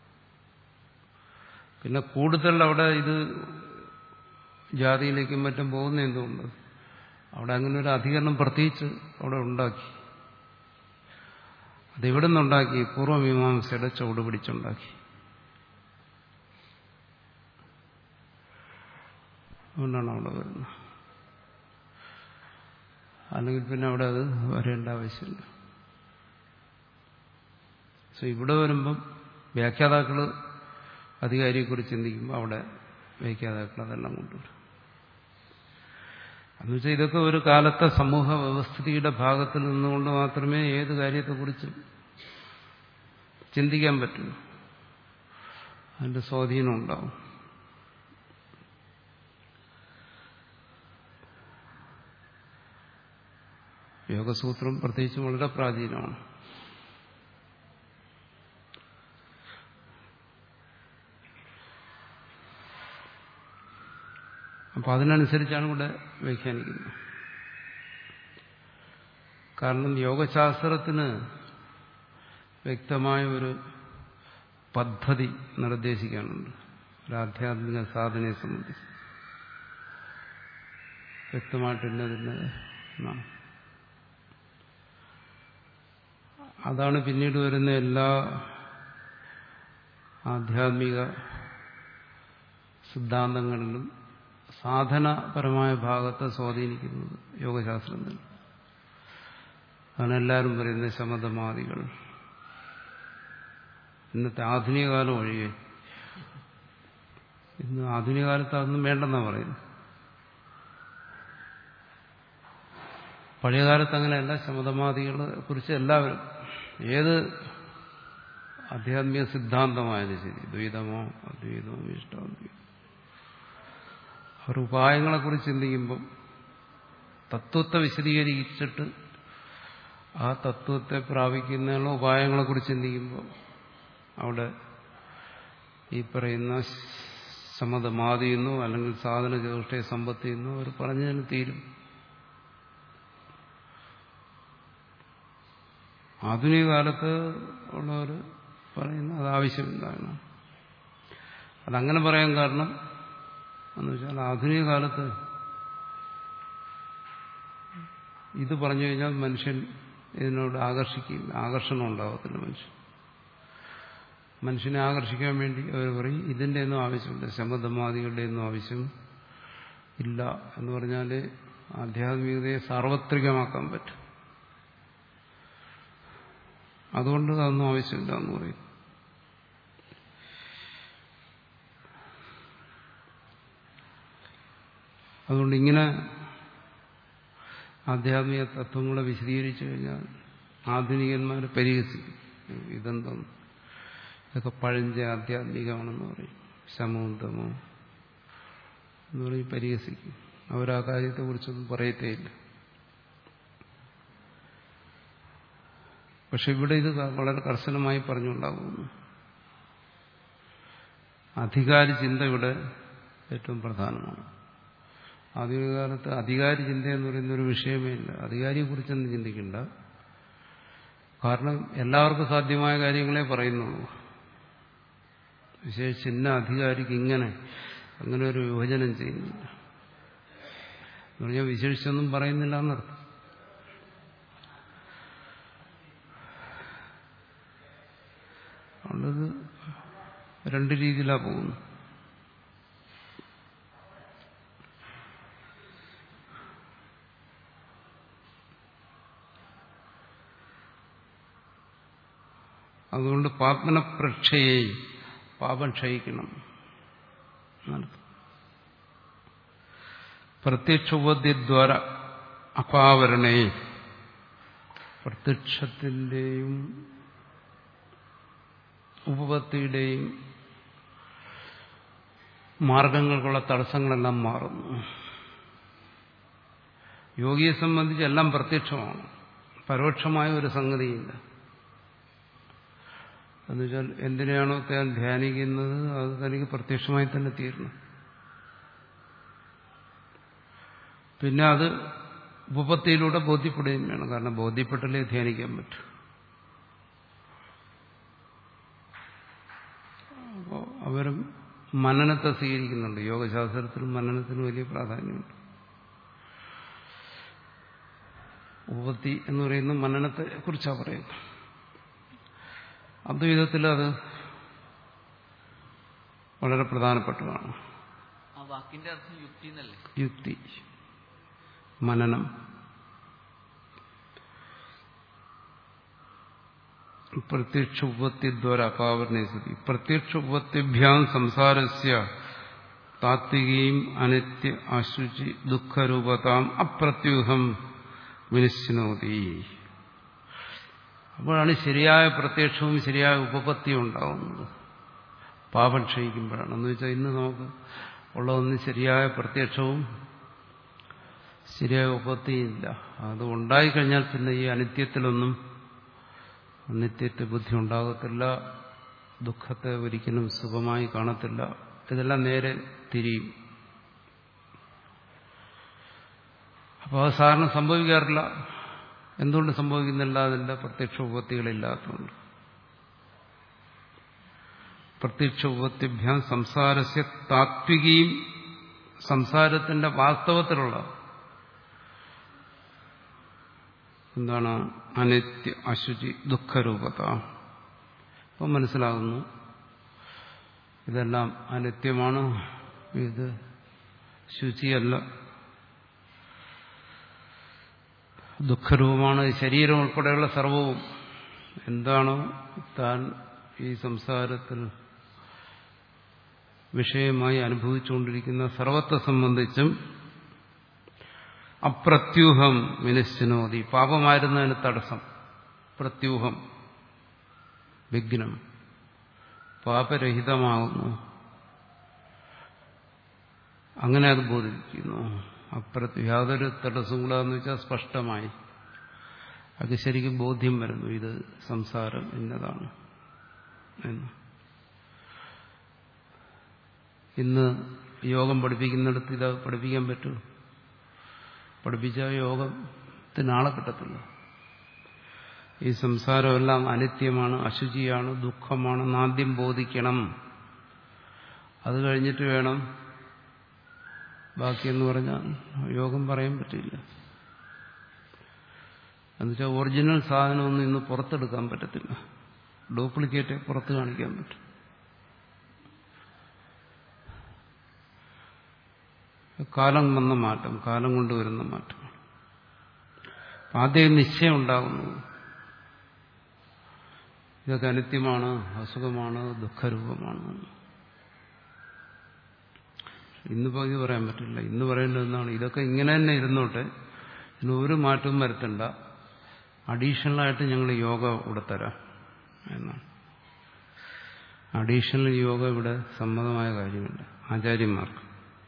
പിന്നെ കൂടുതൽ അവിടെ ഇത് ജാതിയിലേക്കും മറ്റും പോകുന്ന എന്തുകൊണ്ട് അവിടെ അങ്ങനെ ഒരു അധികരണം പ്രത്യേകിച്ച് അവിടെ ഉണ്ടാക്കി അതെവിടെ നിന്നുണ്ടാക്കി പൂർവ്വമീമാംസയുടെ ചുവട് പിടിച്ചുണ്ടാക്കി അതുകൊണ്ടാണ് അവിടെ വരുന്നത് അല്ലെങ്കിൽ പിന്നെ അവിടെ അത് വരേണ്ട ആവശ്യമില്ല സോ ഇവിടെ വരുമ്പം വ്യാഖ്യാതാക്കൾ അധികാരിയെക്കുറിച്ച് ചിന്തിക്കുമ്പോൾ അവിടെ വ്യാഖ്യാതാക്കൾ അതെല്ലാം കൊണ്ടുവരും എന്നുവെച്ചാൽ ഇതൊക്കെ ഒരു കാലത്തെ സമൂഹ വ്യവസ്ഥിതിയുടെ ഭാഗത്തിൽ നിന്നുകൊണ്ട് മാത്രമേ ഏത് കാര്യത്തെക്കുറിച്ചും ചിന്തിക്കാൻ പറ്റൂ അതിന്റെ സ്വാധീനം ഉണ്ടാവും യോഗസൂത്രം പ്രത്യേകിച്ച് വളരെ പ്രാചീനമാണ് അപ്പൊ അതിനനുസരിച്ചാണ് ഇവിടെ വ്യാഖ്യാനിക്കുന്നത് കാരണം യോഗശാസ്ത്രത്തിന് വ്യക്തമായ ഒരു പദ്ധതി നിർദ്ദേശിക്കാനുണ്ട് ഒരു ആധ്യാത്മിക സാധനയെ സംബന്ധിച്ച് വ്യക്തമായിട്ടില്ലതിൻ്റെ എന്നാണ് അതാണ് പിന്നീട് വരുന്ന എല്ലാ ആധ്യാത്മിക സിദ്ധാന്തങ്ങളിലും സാധനപരമായ ഭാഗത്തെ സ്വാധീനിക്കുന്നത് യോഗശാസ്ത്രം തന്നെ അതാണ് എല്ലാവരും പറയുന്നത് ശമതമാദികൾ ഇന്നത്തെ ആധുനിക കാലം ഒഴികെ ഇന്ന് ആധുനിക കാലത്ത് അതൊന്നും വേണ്ടെന്നാണ് പറയുന്നത് പഴയകാലത്ത് അങ്ങനെയല്ല ശമതമാദികളെ കുറിച്ച് എല്ലാവരും ഏത് ആധ്യാത്മിക സിദ്ധാന്തമായാലും ശരി ദ്വൈതമോ അദ്വൈതമോ ഇഷ്ടാദ്വൈതമോ അവർ ഉപായങ്ങളെക്കുറിച്ച് ചിന്തിക്കുമ്പം തത്വത്തെ വിശദീകരിച്ചിട്ട് ആ തത്വത്തെ പ്രാപിക്കുന്നതിനുള്ള ഉപായങ്ങളെക്കുറിച്ച് ചിന്തിക്കുമ്പോൾ അവിടെ ഈ പറയുന്ന സമതമാതിയെന്നോ അല്ലെങ്കിൽ സാധന ചതുഷ്ടയ സമ്പത്തിയെന്നോ അവർ പറഞ്ഞതിന് തീരും ആധുനിക കാലത്ത് ഉള്ളവർ പറയുന്ന അത് ആവശ്യമില്ലാണ് അതങ്ങനെ പറയാൻ കാരണം എന്ന് വെച്ചാൽ ആധുനിക കാലത്ത് ഇത് പറഞ്ഞു കഴിഞ്ഞാൽ മനുഷ്യൻ ഇതിനോട് ആകർഷിക്കില്ല ആകർഷണം ഉണ്ടാകത്തില്ല മനുഷ്യൻ മനുഷ്യനെ ആകർഷിക്കാൻ വേണ്ടി അവർ പറയും ഇതിൻ്റെ ഒന്നും ആവശ്യമില്ല ശമതമാദികളുടെ ഒന്നും ആവശ്യം ഇല്ല എന്ന് പറഞ്ഞാൽ ആധ്യാത്മികതയെ സാർവത്രികമാക്കാൻ പറ്റും അതുകൊണ്ട് അതൊന്നും ആവശ്യമില്ല എന്ന് പറയും അതുകൊണ്ട് ഇങ്ങനെ ആധ്യാത്മിക തത്വങ്ങളെ വിശദീകരിച്ചു കഴിഞ്ഞാൽ ആധുനികന്മാർ പരിഹസിക്കും ഇതെന്താണ് ഇതൊക്കെ പഴഞ്ച ആധ്യാത്മികമാണെന്ന് പറയും ശമോന്തമോ എന്ന് പറഞ്ഞ് പരിഹസിക്കും അവരാ കാര്യത്തെക്കുറിച്ചൊന്നും പറയത്തേയില്ല പക്ഷെ ഇവിടെ ഇത് വളരെ കർശനമായി പറഞ്ഞുണ്ടാകുന്നു അധികാരി ചിന്ത ഇവിടെ ഏറ്റവും പ്രധാനമാണ് ആധുനിക കാലത്ത് അധികാരി ചിന്ത എന്ന് പറയുന്ന ഒരു വിഷയമേ ഇല്ല അധികാരിയെക്കുറിച്ചൊന്നും ചിന്തിക്കണ്ട കാരണം എല്ലാവർക്കും സാധ്യമായ കാര്യങ്ങളെ പറയുന്നുള്ളൂ വിശേഷിച്ച് ഇന്ന അധികാരിക്ക് ഇങ്ങനെ അങ്ങനെ ഒരു വിഭജനം ചെയ്യുന്നില്ല എന്ന് പറഞ്ഞാൽ വിശേഷിച്ചൊന്നും പറയുന്നില്ല എന്നർത്ഥം അതുകൊണ്ടത് രണ്ട് രീതിയിലാണ് പോകുന്നു അതുകൊണ്ട് പാത്മനപ്രക്ഷയെ പാപം ക്ഷയിക്കണം പ്രത്യക്ഷോപദ്യദ്വാര അപാവരണേ പ്രത്യക്ഷത്തിൻ്റെയും ഉപപത്തിയുടെയും മാർഗങ്ങൾക്കുള്ള തടസ്സങ്ങളെല്ലാം മാറുന്നു യോഗിയെ സംബന്ധിച്ച് എല്ലാം പ്രത്യക്ഷമാണ് പരോക്ഷമായ ഒരു സംഗതിയില്ല എന്നുവെച്ചാൽ എന്തിനാണോ താൻ ധ്യാനിക്കുന്നത് അത് തനിക്ക് പ്രത്യക്ഷമായി തന്നെ തീരണം പിന്നെ അത് ഉപപത്തിയിലൂടെ ബോധ്യപ്പെടുകയും വേണം കാരണം ബോധ്യപ്പെട്ടാലേ ധ്യാനിക്കാൻ പറ്റൂ അപ്പോൾ അവരും മനനത്തെ സ്വീകരിക്കുന്നുണ്ട് യോഗശാസ്ത്രത്തിലും മനനത്തിനും വലിയ പ്രാധാന്യമുണ്ട് ഉപപത്തി എന്ന് പറയുന്ന മനനത്തെ കുറിച്ചാണ് പറയുന്നത് അദ്വൈതത്തിൽ അത് വളരെ പ്രധാനപ്പെട്ടതാണ് ആ വാക്കിന്റെ അർത്ഥം യുക്തി എന്നല്ലേ യുക്തി മനനം പ്രത്യക്ഷ ഉപത്തിദ്വാര അപാവരണേ സതി പ്രത്യക്ഷ ഉപത്തിഭ്യാം സംസാരസ്യ താത്വികയും അനിത്യ അശുചി ദുഃഖരൂപതാം അപ്രത്യൂഹം വിനിശ്ചിനോതി അപ്പോഴാണ് ശരിയായ പ്രത്യക്ഷവും ശരിയായ ഉപപത്തിയും ഉണ്ടാവുന്നത് പാപം ക്ഷയിക്കുമ്പോഴാണ് എന്ന് വെച്ചാൽ ഇന്ന് നമുക്ക് ഉള്ളതൊന്നും ശരിയായ പ്രത്യക്ഷവും ശരിയായ ഉപത്തിയില്ല അത് ഉണ്ടായിക്കഴിഞ്ഞാൽ പിന്നെ ഈ അനിത്യത്തിലൊന്നും നിത്യത്തെ ബുദ്ധി ഉണ്ടാകത്തില്ല ദുഃഖത്തെ ഒരിക്കലും സുഖമായി കാണത്തില്ല ഇതെല്ലാം നേരെ തിരിയും അപ്പോൾ അത് സാധാരണ സംഭവിക്കാറില്ല എന്തുകൊണ്ട് സംഭവിക്കുന്നില്ല അതിൻ്റെ പ്രത്യക്ഷ ഉപത്തികളില്ലാത്തതുകൊണ്ട് പ്രത്യക്ഷ ഉപത്തിഭ്യാം സംസാരസ്യ താത്വികയും സംസാരത്തിന്റെ വാസ്തവത്തിലുള്ള എന്താണ് അനിത്യ അശുചി ദുഃഖരൂപത അപ്പം മനസ്സിലാകുന്നു ഇതെല്ലാം അനിത്യമാണ് ഇത് ശുചിയല്ല ദുഃഖരൂപമാണ് ശരീരം ഉൾപ്പെടെയുള്ള സർവവും എന്താണോ താൻ ഈ സംസാരത്തിൽ വിഷയമായി അനുഭവിച്ചുകൊണ്ടിരിക്കുന്ന സർവത്തെ സംബന്ധിച്ചും അപ്രത്യൂഹം വിനിശ്ചനോതി പാപമായിരുന്നതിന് തടസ്സം പ്രത്യൂഹം വിഘ്നം പാപരഹിതമാകുന്നു അങ്ങനെ അത് ബോധിപ്പിക്കുന്നു അപ്രത്യ യാതൊരു തടസ്സം കൂടാന്ന് വെച്ചാൽ സ്പഷ്ടമായി അത് ശരിക്കും ബോധ്യം വരുന്നു ഇത് സംസാരം ഇന്നതാണ് എന്ന് ഇന്ന് യോഗം പഠിപ്പിക്കുന്നിടത്ത് ഇത് പഠിപ്പിക്കാൻ പറ്റുമോ പഠിപ്പിച്ച യോഗത്തിനാളെ കിട്ടത്തില്ല ഈ സംസാരമെല്ലാം അനിത്യമാണ് അശുചിയാണ് ദുഃഖമാണെന്ന് ആദ്യം ബോധിക്കണം അത് കഴിഞ്ഞിട്ട് വേണം ബാക്കിയെന്ന് പറഞ്ഞാൽ യോഗം പറയാൻ പറ്റില്ല എന്നുവെച്ചാൽ ഒറിജിനൽ സാധനമൊന്നും ഇന്ന് പുറത്തെടുക്കാൻ പറ്റത്തില്ല ഡ്യൂപ്ലിക്കേറ്റ് പുറത്ത് കാണിക്കാൻ പറ്റും കാലം വന്ന മാറ്റം കാലം കൊണ്ട് വരുന്ന മാറ്റം ആദ്യം നിശ്ചയം ഉണ്ടാകുന്നു ഇതൊക്കെ അനിത്യമാണ് അസുഖമാണ് ദുഃഖരൂപമാണ് ഇന്നിപ്പോ ഇത് പറയാൻ പറ്റില്ല ഇന്ന് പറയേണ്ടത് എന്താണ് ഇതൊക്കെ ഇങ്ങനെ തന്നെ ഇരുന്നോട്ടെ ഇതിന് ഒരു മാറ്റവും വരുത്തണ്ട അഡീഷണലായിട്ട് ഞങ്ങൾ യോഗ ഇവിടെ തരാം എന്നാണ് അഡീഷണൽ യോഗ ഇവിടെ സമ്മതമായ കാര്യമില്ല ആചാര്യന്മാർക്ക്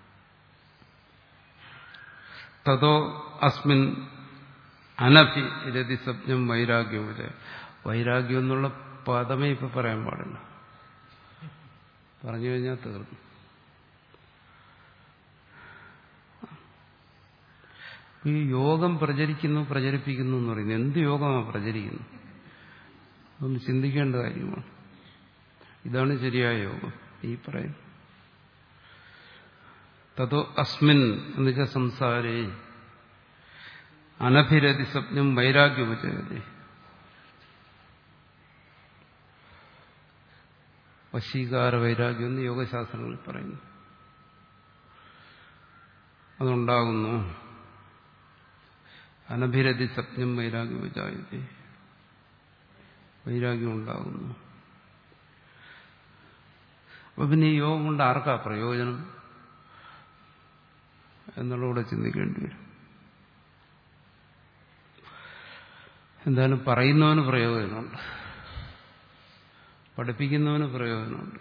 തതോ അസ്മിൻ അനഭി രതിസപ്നം വൈരാഗ്യവും വൈരാഗ്യം എന്നുള്ള പദമേ ഇപ്പൊ പറയാൻ പാടില്ല പറഞ്ഞു കഴിഞ്ഞാൽ തീർന്നു ഈ യോഗം പ്രചരിക്കുന്നു പ്രചരിപ്പിക്കുന്നു എന്ന് പറയുന്നത് എന്ത് യോഗമാണ് പ്രചരിക്കുന്നു അതൊന്ന് ചിന്തിക്കേണ്ട കാര്യമാണ് ഇതാണ് ശരിയായ യോഗം ഈ പറയുന്നത് തതോ അസ്മിൻ എന്ന് വെച്ചാൽ സംസാരേ അനഭിരതി സ്വപ്നം വൈരാഗ്യോപചരതി വശീകാര വൈരാഗ്യം എന്ന് യോഗശാസ്ത്രങ്ങളിൽ പറയുന്നു അതുണ്ടാകുന്നു അനഭിരതി സ്വപ്നം വൈരാഗ്യോപചാരതി വൈരാഗ്യം ഉണ്ടാകുന്നു അപ്പൊ പിന്നെ ഈ യോഗം കൊണ്ട് ആർക്കാ പ്രയോജനം എന്നുള്ളൂടെ ചിന്തിക്കേണ്ടി വരും എന്തായാലും പറയുന്നവന് പ്രയോജനമുണ്ട് പഠിപ്പിക്കുന്നവന് പ്രയോജനമുണ്ട്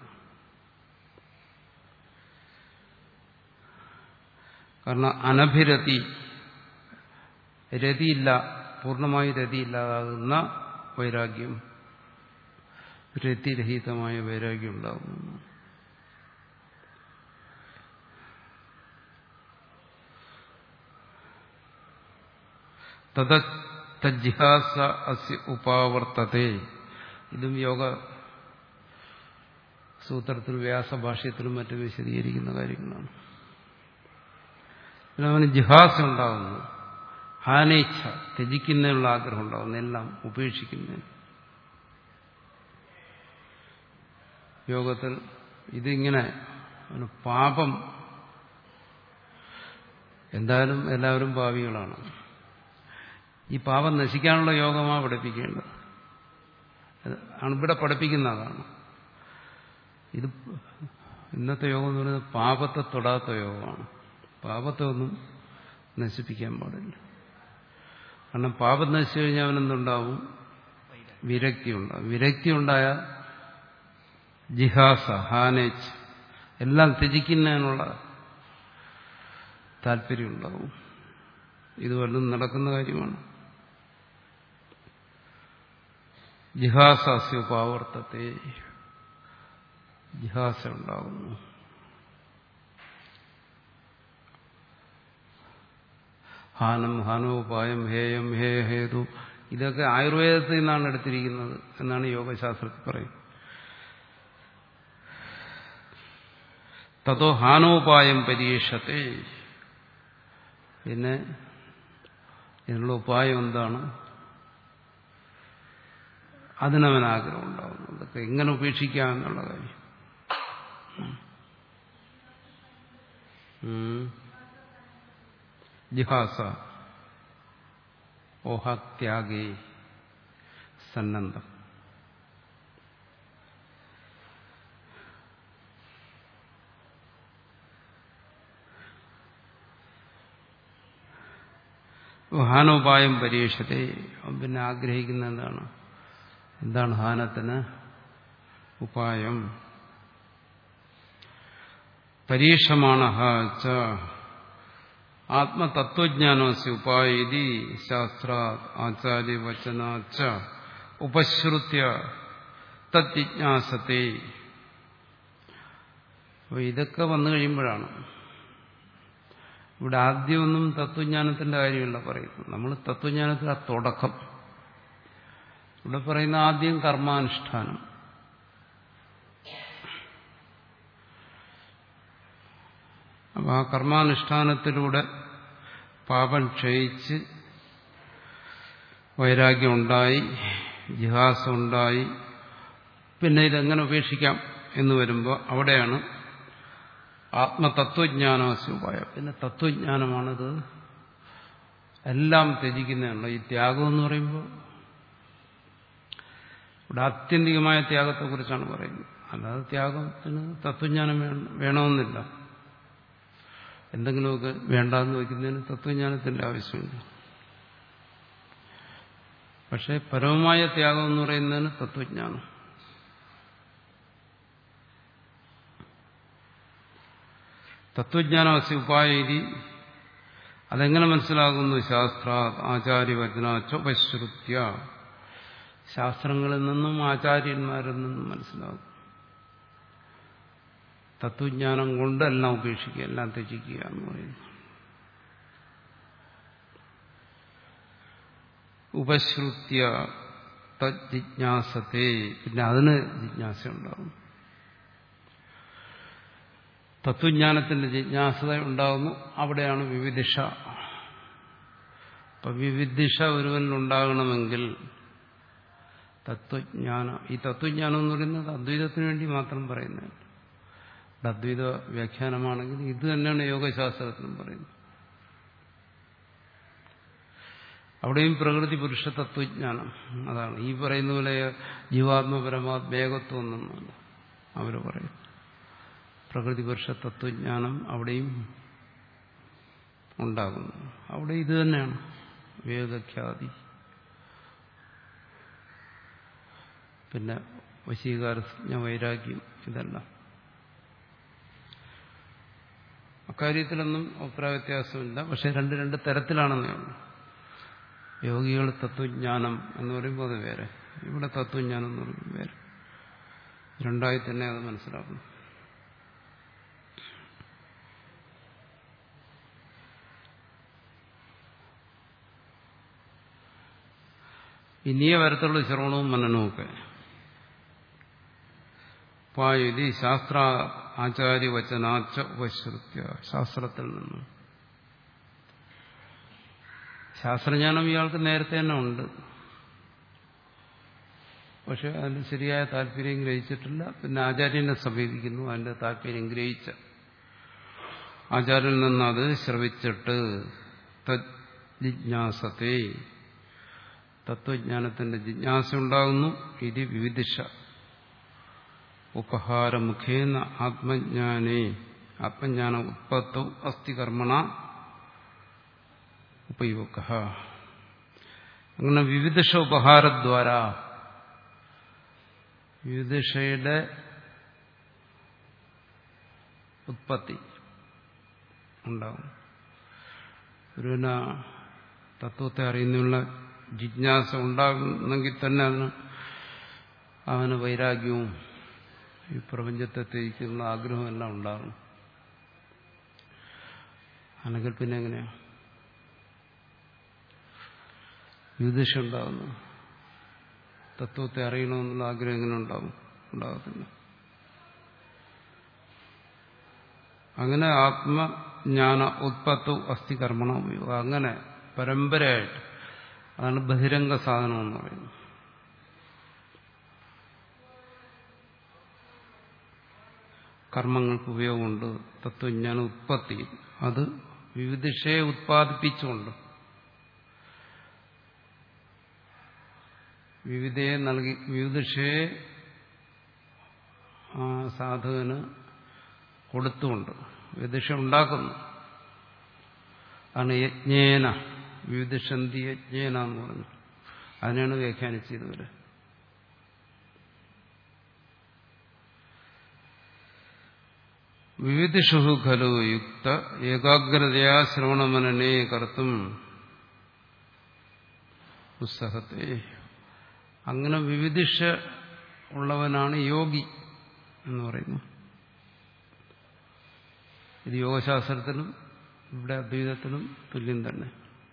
കാരണം അനഭിരതി രതിയില്ല പൂർണ്ണമായി രതിയില്ലാതാകുന്ന വൈരാഗ്യം രതിരഹിതമായ വൈരാഗ്യം ഉണ്ടാകുന്നു തജിഹാസ അസ്യ ഉപാവർത്തത്തെ ഇതും യോഗ സൂത്രത്തിലും വ്യാസഭാഷ്യത്തിലും മറ്റും വിശദീകരിക്കുന്ന കാര്യങ്ങളാണ് പിന്നെ അവന് ജിഹാസ ഉണ്ടാകുന്നു ഹാനേച്ഛ ത്യജിക്കുന്നതിനുള്ള ആഗ്രഹം ഉണ്ടാകുന്നു എല്ലാം ഉപേക്ഷിക്കുന്നതിന് യോഗത്തിൽ ഇതിങ്ങനെ അവന് പാപം എന്തായാലും എല്ലാവരും ഭാവികളാണ് ഈ പാപം നശിക്കാനുള്ള യോഗമാണ് പഠിപ്പിക്കേണ്ടത് ആണ് ഇവിടെ പഠിപ്പിക്കുന്ന അതാണ് ഇത് ഇന്നത്തെ യോഗം എന്ന് പറയുന്നത് പാപത്തെ തൊടാത്ത യോഗമാണ് പാപത്തെ ഒന്നും നശിപ്പിക്കാൻ പാടില്ല കാരണം പാപം നശിച്ചു കഴിഞ്ഞാൽ അവനെന്തുണ്ടാവും വിരക്തി ഉണ്ടാവും വിരക്തി ഉണ്ടായാൽ ജിഹാസ ഹാനേച്ച് എല്ലാം ത്യജിക്കുന്നതിനുള്ള താല്പര്യം ഉണ്ടാവും ഇത് വല്ലതും നടക്കുന്ന കാര്യമാണ് ജിഹാസാസ്യോപാവർത്തത്തെ ജിഹാസ ഉണ്ടാകുന്നു ഹാനം ഹാനോപായം ഹേയം ഹേ ഹേതു ഇതൊക്കെ ആയുർവേദത്തിൽ നിന്നാണ് എടുത്തിരിക്കുന്നത് എന്നാണ് യോഗശാസ്ത്രത്തിൽ പറയുന്നത് തതോ ഹാനോപായം പരീക്ഷത്തെ പിന്നെ ഇതിനുള്ള ഉപായം എന്താണ് അതിനവൻ ആഗ്രഹം ഉണ്ടാകുന്നു അതൊക്കെ എങ്ങനെ ഉപേക്ഷിക്കാം എന്നുള്ള കാര്യം ജിഹാസ ഓഹാത്യാഗേ സന്നദ്ധം ഹാനോപായം പരീക്ഷത്തെ പിന്നെ ആഗ്രഹിക്കുന്ന എന്താണ് എന്താണ് ഹാനത്തിന് ഉപായം പരീക്ഷമാണ് ആത്മതത്വജ്ഞാനസ് ഉപായതി ശാസ്ത്രാ ആചാര്യവചനാച്ച ഉപശ്രുത്യ തജ്ഞാസത്തെ അപ്പോൾ ഇതൊക്കെ വന്നു കഴിയുമ്പോഴാണ് ഇവിടെ ആദ്യമൊന്നും തത്വജ്ഞാനത്തിന്റെ കാര്യമല്ല പറയുന്നത് നമ്മൾ തത്വജ്ഞാനത്തിൽ ആ തുടക്കം ഇവിടെ പറയുന്ന ആദ്യം കർമാനുഷ്ഠാനം അപ്പൊ ആ കർമാനുഷ്ഠാനത്തിലൂടെ പാപം ക്ഷയിച്ച് വൈരാഗ്യം ഉണ്ടായി ജിഹാസം ഉണ്ടായി പിന്നെ ഇതെങ്ങനെ ഉപേക്ഷിക്കാം എന്ന് വരുമ്പോൾ അവിടെയാണ് ആത്മതത്വജ്ഞാനോപായം പിന്നെ തത്വജ്ഞാനമാണിത് എല്ലാം ത്യജിക്കുന്നതാണ് ഈ ത്യാഗം എന്ന് പറയുമ്പോൾ ഇവിടെ ആത്യന്തികമായ ത്യാഗത്തെക്കുറിച്ചാണ് പറയുന്നത് അല്ലാതെ ത്യാഗത്തിന് തത്വജ്ഞാനം വേണമെന്നില്ല എന്തെങ്കിലുമൊക്കെ വേണ്ടാന്ന് വയ്ക്കുന്നതിന് തത്വജ്ഞാനത്തിന്റെ ആവശ്യമില്ല പക്ഷെ പരമമായ ത്യാഗം എന്ന് പറയുന്നതിന് തത്വജ്ഞാനം തത്വജ്ഞാനമസ്യ ഉപായതി അതെങ്ങനെ മനസ്സിലാകുന്നു ശാസ്ത്ര ആചാര്യവചനാച്ചോപശ്രുത്യ ശാസ്ത്രങ്ങളിൽ നിന്നും ആചാര്യന്മാരിൽ നിന്നും മനസ്സിലാകും തത്വജ്ഞാനം കൊണ്ടെല്ലാം ഉപേക്ഷിക്കുക എല്ലാം ത്യജിക്കുക എന്ന് പറയുന്നു ഉപശ്രുത്യ തജ്ജിജ്ഞാസത്തെ പിന്നെ അതിന് ജിജ്ഞാസ ഉണ്ടാകും തത്വജ്ഞാനത്തിന്റെ ജിജ്ഞാസത ഉണ്ടാകുന്നു അവിടെയാണ് വിവിധിഷ അപ്പൊ വിവിധിഷ ഒരുവനിലുണ്ടാകണമെങ്കിൽ തത്വജ്ഞാനം ഈ തത്വജ്ഞാനം എന്ന് പറയുന്നത് അദ്വൈതത്തിന് വേണ്ടി മാത്രം പറയുന്നതല്ല ഇവിടെ അദ്വൈത വ്യാഖ്യാനമാണെങ്കിൽ ഇത് തന്നെയാണ് യോഗശാസ്ത്രത്തിനും പറയുന്നത് അവിടെയും പ്രകൃതി പുരുഷ തത്വജ്ഞാനം അതാണ് ഈ പറയുന്ന പോലെ ജീവാത്മപരമാത് വേഗത്വം ഒന്നൊന്നുമല്ല അവർ പറയും പ്രകൃതി പുരുഷ തത്വജ്ഞാനം അവിടെയും ഉണ്ടാകുന്നു അവിടെ ഇത് തന്നെയാണ് വേദഖ്യാതി പിന്നെ വശീകാരജ്ഞ വൈരാഗ്യം ഇതെല്ലാം അക്കാര്യത്തിലൊന്നും അഭിപ്രായ വ്യത്യാസമില്ല പക്ഷെ രണ്ട് രണ്ട് തരത്തിലാണെന്നേ ഉള്ളൂ യോഗികൾ തത്വജ്ഞാനം എന്ന് പറയുമ്പോൾ അത് വേറെ ഇവിടെ തത്വജ്ഞാനം എന്ന് പറയുമ്പോൾ വേറെ രണ്ടായി തന്നെ അത് മനസ്സിലാക്കണം ഇനിയേ വരത്തുള്ളൂ ശ്രവണവും മനനവും ഒക്കെ പായുതി ശാസ്ത്ര ആചാര്യ വചനാച്ച ഉപശ്രുത്യ ശാസ്ത്രത്തിൽ നിന്നും ശാസ്ത്രജ്ഞാനം ഇയാൾക്ക് നേരത്തെ തന്നെ ഉണ്ട് പക്ഷെ അതിന് ശരിയായ താല്പര്യം ഗ്രഹിച്ചിട്ടില്ല പിന്നെ ആചാര്യനെ സമീപിക്കുന്നു അതിന്റെ താല്പര്യം ഗ്രഹിച്ച ആചാര്യനിൽ നിന്ന് അത് ശ്രവിച്ചിട്ട് തജ്ഞാസത്തെ തത്വജ്ഞാനത്തിന്റെ ജിജ്ഞാസ ഉണ്ടാകുന്നു ഇത് വിവിധിഷ ഉപഹാരമുഖേന ആത്മജ്ഞാനേ ആത്മജ്ഞാന ഉത്പത്തോ അസ്ഥി കർമ്മണ ഉപയോഗ അങ്ങനെ വിവിധിഷ ഉപഹാരദ്വാര വിവിധിഷയുടെ ഉത്പത്തി ഉണ്ടാകും ഒരുവിന തത്വത്തെ അറിയുന്നതിനുള്ള ജിജ്ഞാസ ഉണ്ടാകുന്നെങ്കിൽ തന്നെ അതിന് അവന് വൈരാഗ്യവും ഈ പ്രപഞ്ചത്തെ ത്യജിക്കുന്ന ആഗ്രഹവും എല്ലാം ഉണ്ടാകും അല്ലെങ്കിൽ പിന്നെ എങ്ങനെയാ വിദിഷ ഉണ്ടാകുന്നു തത്വത്തെ അറിയണമെന്നുള്ള ആഗ്രഹം എങ്ങനെ ഉണ്ടാകും ഉണ്ടാകത്തില്ല അങ്ങനെ ആത്മജ്ഞാന ഉത്പത്തു അസ്ഥി കർമ്മണ ഉപയോഗം അങ്ങനെ പരമ്പരയായിട്ട് അതാണ് ബഹിരംഗ സാധനം എന്ന് പറയുന്നത് കർമ്മങ്ങൾക്ക് ഉപയോഗമുണ്ട് തത്വജ്ഞാന ഉത്പത്തി അത് വിവിധിഷയെ ഉത്പാദിപ്പിച്ചുകൊണ്ട് വിവിധയെ നൽകി വിവിധിഷയെ സാധുവിന് കൊടുത്തുകൊണ്ട് വിവിധിഷ ഉണ്ടാക്കുന്നു ആണ് യജ്ഞേന വിവിധിഷന്തി യജ്ഞേന എന്ന് പറഞ്ഞു അതിനാണ് വ്യാഖ്യാനിച്ചത് ഇവര് വിവിധിഷു ഖലു യുക്ത ഏകാഗ്രതയാ ശ്രവണമനനെ കർത്തും ഉത്സഹത്തെ അങ്ങനെ വിവിധിഷ ഉള്ളവനാണ് യോഗി എന്ന് പറയുന്നു ഇത് യോഗശാസ്ത്രത്തിലും ഇവിടെ അദ്വൈതത്തിലും തുല്യം തന്നെ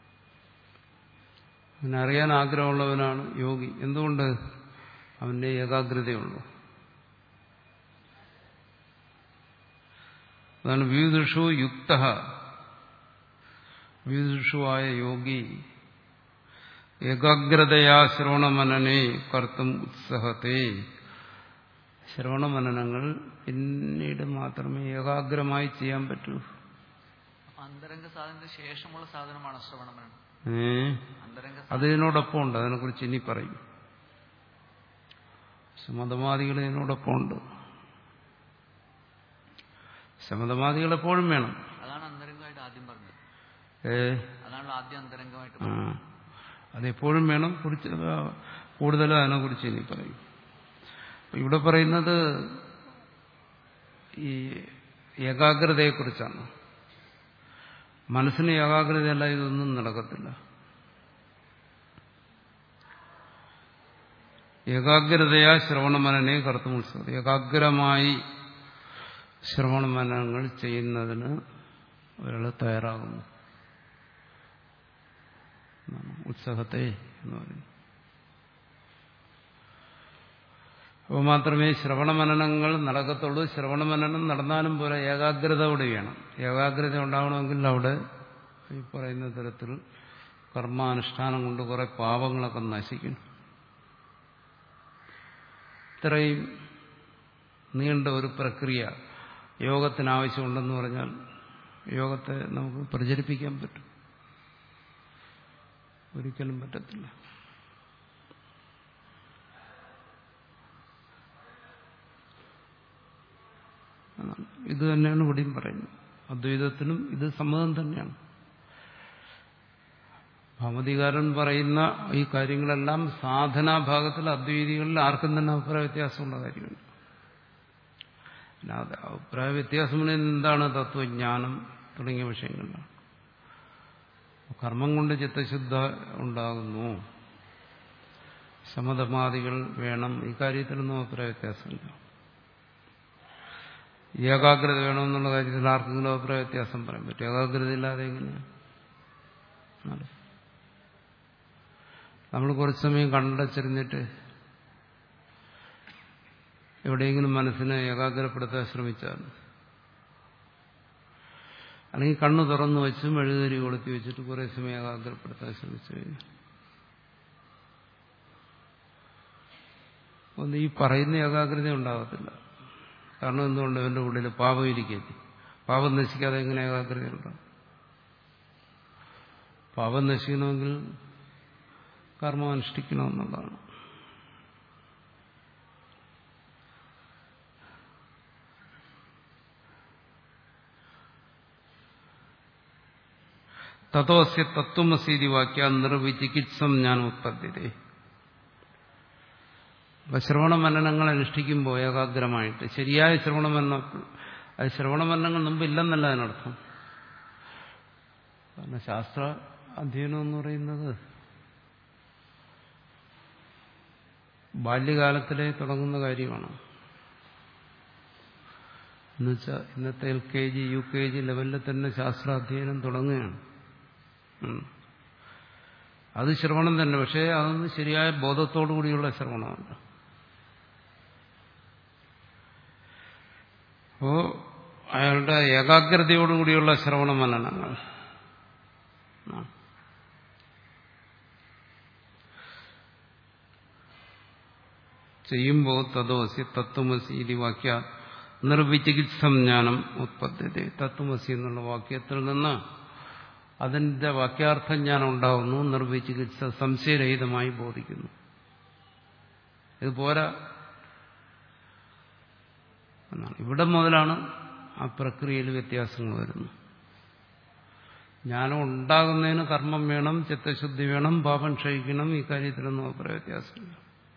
അങ്ങനെ അറിയാൻ ആഗ്രഹമുള്ളവനാണ് യോഗി എന്തുകൊണ്ട് അവന്റെ ഏകാഗ്രതയുള്ളൂ അതാണ് വിവിധുഷു യുക്ത വിവിധുഷുവായ യോഗി ഏകാഗ്രതയാ ശ്രവണമനനെ കർത്തും ഉത്സഹത്തെ ശ്രവണമനനങ്ങൾ പിന്നീട് മാത്രമേ ഏകാഗ്രമായി ചെയ്യാൻ പറ്റൂ അന്തരംഗ സാധനത്തിന് ശേഷമുള്ള സാധനമാണ് ശ്രവണമനം ഏ അന്തരംഗ അതിനോടൊപ്പം ഉണ്ട് അതിനെക്കുറിച്ച് ഇനി പറയും സമതമാദികൾ ഇതിനോടൊപ്പം ഉണ്ട് സമതമാദികൾ എപ്പോഴും വേണം അതാണ് അന്തരംഗമായിട്ട് ആദ്യം പറഞ്ഞത് ഏ അതാണല്ലോ ആദ്യം അന്തരംഗമായിട്ട് ആ അതെപ്പോഴും വേണം കുറിച്ച് കൂടുതലും അതിനെക്കുറിച്ച് ഇനി പറയും അപ്പൊ ഇവിടെ പറയുന്നത് ഈ ഏകാഗ്രതയെക്കുറിച്ചാണ് മനസ്സിന് ഏകാഗ്രതയല്ല ഇതൊന്നും നടക്കത്തില്ല ഏകാഗ്രതയാ ശ്രവണമനനെ കർത്തുമുത്സവം ഏകാഗ്രമായി ശ്രവണമനങ്ങൾ ചെയ്യുന്നതിന് ഒരാൾ തയ്യാറാകുന്നു എന്നാണ് ഉത്സവത്തെ എന്ന് പറയുന്നത് അപ്പോൾ മാത്രമേ ശ്രവണമനനങ്ങൾ നടക്കത്തുള്ളൂ ശ്രവണമനനം നടന്നാലും പോലെ ഏകാഗ്രത കൂടി വേണം ഏകാഗ്രത ഉണ്ടാവണമെങ്കിൽ അവിടെ ഈ പറയുന്ന തരത്തിൽ കർമാനുഷ്ഠാനം കൊണ്ട് കുറെ പാപങ്ങളൊക്കെ നശിക്കണം ഇത്രയും നീണ്ട ഒരു പ്രക്രിയ യോഗത്തിന് ആവശ്യമുണ്ടെന്ന് പറഞ്ഞാൽ യോഗത്തെ നമുക്ക് പ്രചരിപ്പിക്കാൻ പറ്റും ഒരിക്കലും പറ്റത്തില്ല ഇത് തന്നെയാണ് ഇവിടെയും പറയുന്നത് അദ്വൈതത്തിനും ഇത് സമ്മതം തന്നെയാണ് ഭാമതികാരൻ പറയുന്ന ഈ കാര്യങ്ങളെല്ലാം സാധനാഭാഗത്തിൽ അദ്വൈതികളിൽ ആർക്കും തന്നെ അഭിപ്രായ വ്യത്യാസമുള്ള കാര്യമാണ് അല്ലാതെ അഭിപ്രായ വ്യത്യാസം എന്താണ് തത്വജ്ഞാനം തുടങ്ങിയ വിഷയങ്ങളിലാണ് കർമ്മം കൊണ്ട് ചിത്തശുദ്ധ ഉണ്ടാകുന്നു സമതമാദികൾ വേണം ഈ കാര്യത്തിലൊന്നും അഭിപ്രായ വ്യത്യാസമില്ല ഏകാഗ്രത വേണമെന്നുള്ള കാര്യത്തിൽ ആർക്കെങ്കിലും അഭിപ്രായ വ്യത്യാസം പറയാൻ പറ്റും ഏകാഗ്രത ഇല്ലാതെ എങ്ങനെ നമ്മൾ കുറച്ച് സമയം കണ്ടച്ചിരുന്നിട്ട് എവിടെയെങ്കിലും മനസ്സിനെ ഏകാഗ്രപ്പെടുത്താൻ ശ്രമിച്ചാൽ അല്ലെങ്കിൽ കണ്ണു തുറന്നു വെച്ച് മെഴുകുതിരി കൊളുത്തി വെച്ചിട്ട് കുറേ സമയം ഏകാഗ്രപ്പെടുത്താൻ ശ്രമിച്ചു കഴിഞ്ഞു ഒന്ന് ഈ പറയുന്ന ഏകാഗ്രത ഉണ്ടാകത്തില്ല കാരണം എന്തുകൊണ്ട് അവന്റെ ഉള്ളിൽ പാപം ഇരിക്കരുത് പാപം നശിക്കാതെ എങ്ങനെ ഏകാഗ്രത ഉണ്ടാവും പാപം നശിക്കണമെങ്കിൽ കർമ്മം അനുഷ്ഠിക്കണമെന്നുള്ളതാണ് തതോസ്യ തത്വമസീതി വാക്യ നിർവിചികിത്സം ഞാൻ ഉത്പദ്ധ്യതേ അപ്പൊ ശ്രവണമനനങ്ങൾ അനുഷ്ഠിക്കുമ്പോൾ ഏകാഗ്രമായിട്ട് ശരിയായ ശ്രവണമന അത് ശ്രവണമനങ്ങൾ മുമ്പ് ഇല്ലെന്നല്ല അതിനർത്ഥം കാരണം ശാസ്ത്ര അധ്യയനം എന്ന് പറയുന്നത് ബാല്യകാലത്തിലേ തുടങ്ങുന്ന കാര്യമാണ് എന്നുവെച്ചാൽ ഇന്നത്തെ L K G U K G ലെവലിൽ തന്നെ ശാസ്ത്രാധ്യയനം തുടങ്ങുകയാണ് അത് ശ്രവണം തന്നെ പക്ഷേ അതൊന്ന് ശരിയായ ബോധത്തോടു കൂടിയുള്ള ശ്രവണമല്ല അപ്പോ അയാളുടെ ഏകാഗ്രതയോടുകൂടിയുള്ള ശ്രവണ മനനങ്ങൾ ചെയ്യുമ്പോൾ തതോസി തത്വമസി ഇതി വാക്യ നിർവിചികിത്സം ജ്ഞാനം ഉത്പദ്ധ്യത തത്വമസി എന്നുള്ള വാക്യത്തിൽ നിന്ന് അതിന്റെ വാക്യാർത്ഥം ജ്ഞാനം ഉണ്ടാവുന്നു നിർവിചികിത്സ സംശയരഹിതമായി ബോധിക്കുന്നു ഇത് പോരാ എന്നാണ് ഇവിടെ മുതലാണ് ആ പ്രക്രിയയിൽ വ്യത്യാസങ്ങൾ വരുന്നത് ജ്ഞാനം ഉണ്ടാകുന്നതിന് കർമ്മം വേണം ചിത്തശുദ്ധി വേണം പാപം ക്ഷയിക്കണം ഈ കാര്യത്തിലൊന്നും അഭിപ്രായ വ്യത്യാസമില്ല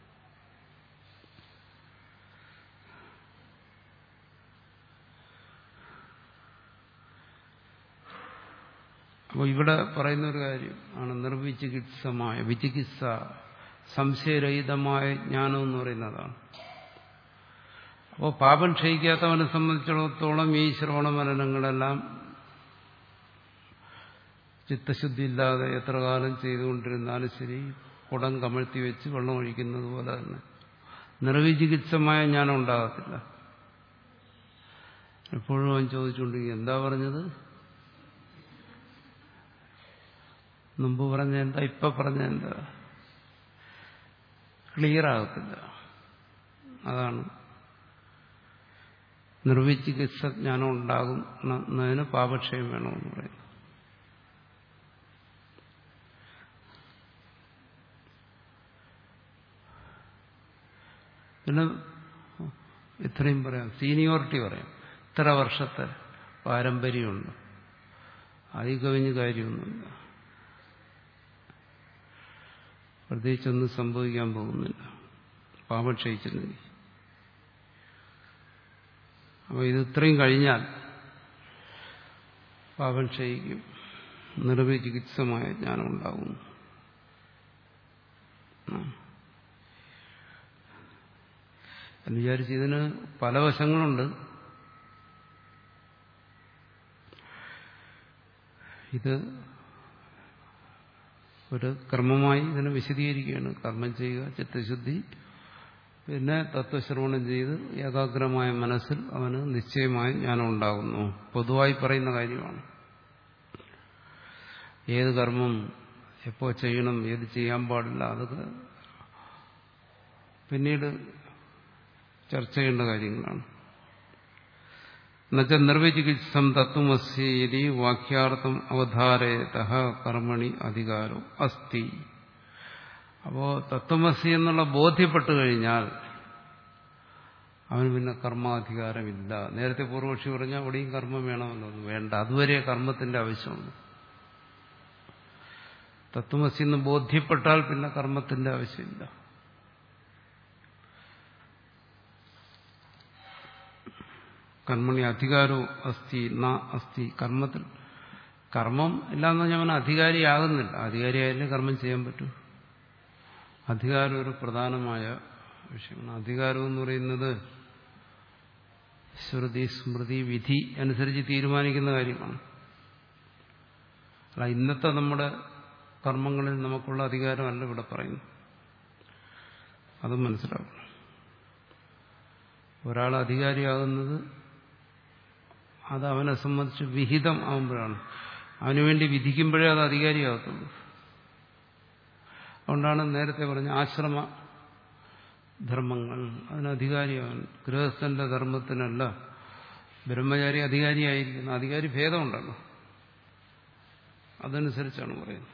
അപ്പോൾ ഇവിടെ പറയുന്ന ഒരു കാര്യം ആണ് നിർവിചികിത്സമായ വിചികിത്സ സംശയരഹിതമായ ജ്ഞാനം എന്ന് പറയുന്നതാണ് അപ്പോൾ പാപം ക്ഷയിക്കാത്തവനെ സംബന്ധിച്ചിടത്തോളം ഈ ശ്രവണമരണങ്ങളെല്ലാം ചിത്തശുദ്ധി ഇല്ലാതെ എത്ര കാലം ചെയ്തുകൊണ്ടിരുന്നാലും ശരി കുടം കമഴ്ത്തി വെച്ച് വെള്ളം ഒഴിക്കുന്നത് പോലെ തന്നെ നിർവിചികിത്സമായ ജ്ഞാനം ഉണ്ടാകത്തില്ല എപ്പോഴും അവൻ ചോദിച്ചുകൊണ്ടിരിക്കും എന്താ പറഞ്ഞത് മുമ്പ് പറഞ്ഞ എന്താ ഇപ്പൊ പറഞ്ഞ എന്താ ക്ലിയർ ആകത്തില്ല അതാണ് നിർവിചികിത്സ ജ്ഞാനം ഉണ്ടാകുന്നതിന് പാപക്ഷയം വേണമെന്ന് പറയുന്നു പിന്നെ ഇത്രയും പറയാം സീനിയോറിറ്റി പറയാം ഇത്ര വർഷത്തെ പാരമ്പര്യമുണ്ട് അതിൽ കവിഞ്ഞ് കാര്യമൊന്നുമില്ല പ്രത്യേകിച്ചൊന്നും സംഭവിക്കാൻ പോകുന്നില്ല പാപം ക്ഷയിച്ചിരുന്നെങ്കിൽ അപ്പോൾ ഇത് ഇത്രയും കഴിഞ്ഞാൽ പാപം ക്ഷയിക്കും നിർവിചികിത്സമായ ജ്ഞാനം ഉണ്ടാകും എന്ന് വിചാരിച്ച് ഇതിന് പല വശങ്ങളുണ്ട് ഇത് ഒരു കർമ്മമായി ഇതിനെ വിശദീകരിക്കുകയാണ് കർമ്മം ചെയ്യുക ചിത്തശുദ്ധി പിന്നെ തത്വശ്രവണം ചെയ്ത് ഏകാഗ്രമായ മനസ്സിൽ അവന് നിശ്ചയമായി ജ്ഞാനം ഉണ്ടാകുന്നു പൊതുവായി പറയുന്ന കാര്യമാണ് ഏത് കർമ്മം എപ്പോ ചെയ്യണം ഏത് ചെയ്യാൻ പാടില്ല അതൊക്കെ പിന്നീട് ചർച്ച ചെയ്യേണ്ട കാര്യങ്ങളാണ് എന്നുവെച്ചാൽ നിർവചികിത്സം തത്വമസ്യതി വാക്യാർത്ഥം അവധാരയത കർമ്മണി അധികാരം അസ്തി അപ്പോ തത്വമസി എന്നുള്ള ബോധ്യപ്പെട്ടു കഴിഞ്ഞാൽ അവന് പിന്നെ കർമാധികാരമില്ല നേരത്തെ പൂർവക്ഷി പറഞ്ഞാൽ അവിടെയും കർമ്മം വേണമെന്നോ വേണ്ട അതുവരെ കർമ്മത്തിന്റെ ആവശ്യമുണ്ട് തത്വമസി എന്ന് ബോധ്യപ്പെട്ടാൽ പിന്നെ കർമ്മത്തിന്റെ ആവശ്യമില്ല കർമ്മണി അധികാരവും അസ്ഥി ന അസ്ഥി കർമ്മത്തിൽ കർമ്മം ഇല്ലാന്ന് പറഞ്ഞാൽ അവൻ അധികാരിയാകുന്നില്ല അധികാരിയായാലേ കർമ്മം ചെയ്യാൻ പറ്റൂ അധികാരം ഒരു പ്രധാനമായ വിഷയമാണ് അധികാരം എന്ന് പറയുന്നത് ശ്രുതി സ്മൃതി വിധി അനുസരിച്ച് തീരുമാനിക്കുന്ന കാര്യമാണ് അല്ല ഇന്നത്തെ നമ്മുടെ കർമ്മങ്ങളിൽ നമുക്കുള്ള അധികാരമല്ല ഇവിടെ പറയുന്നു അതും മനസ്സിലാക്കണം ഒരാൾ അധികാരിയാകുന്നത് അത് അവനെ സംബന്ധിച്ച് വിഹിതം ആകുമ്പോഴാണ് അവനുവേണ്ടി വിധിക്കുമ്പോഴേ അത് അധികാരിയാകത്തുള്ളൂ അതുകൊണ്ടാണ് നേരത്തെ പറഞ്ഞ ആശ്രമ ധർമ്മങ്ങൾ അതിന് അധികാരിയാവൻ ഗൃഹസ്ഥന്റെ ധർമ്മത്തിനല്ല ബ്രഹ്മചാരി അധികാരിയായിരിക്കുന്നു അധികാരി ഭേദമുണ്ടല്ലോ അതനുസരിച്ചാണ് പറയുന്നത്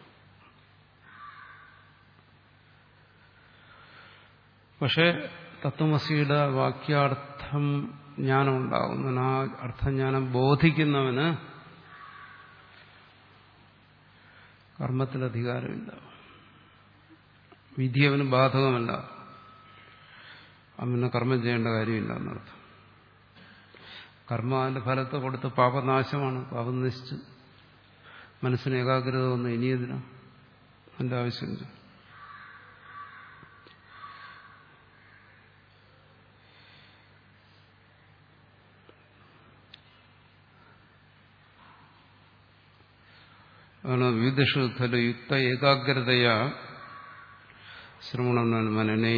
പക്ഷേ തത്വമസിയുടെ വാക്യാർത്ഥം ജ്ഞാനം ഉണ്ടാകുന്നവന് ആ അർത്ഥജ്ഞാനം ബോധിക്കുന്നവന് കർമ്മത്തിൽ അധികാരമില്ല വിധി അവന് ബാധകമല്ല അവന് കർമ്മം ചെയ്യേണ്ട കാര്യമില്ല എന്നർത്ഥം കർമ്മ അതിന്റെ ഫലത്തെ കൊടുത്ത് പാപനാശമാണ് പാപം നശിച്ച് മനസ്സിന് ഏകാഗ്രത വന്ന് ഇനിയതിനാ അതിന്റെ ആവശ്യമില്ല ആണ് വിവിധഷു ഖലു യുക്ത ഏകാഗ്രതയാ ശ്രവണം മനനേ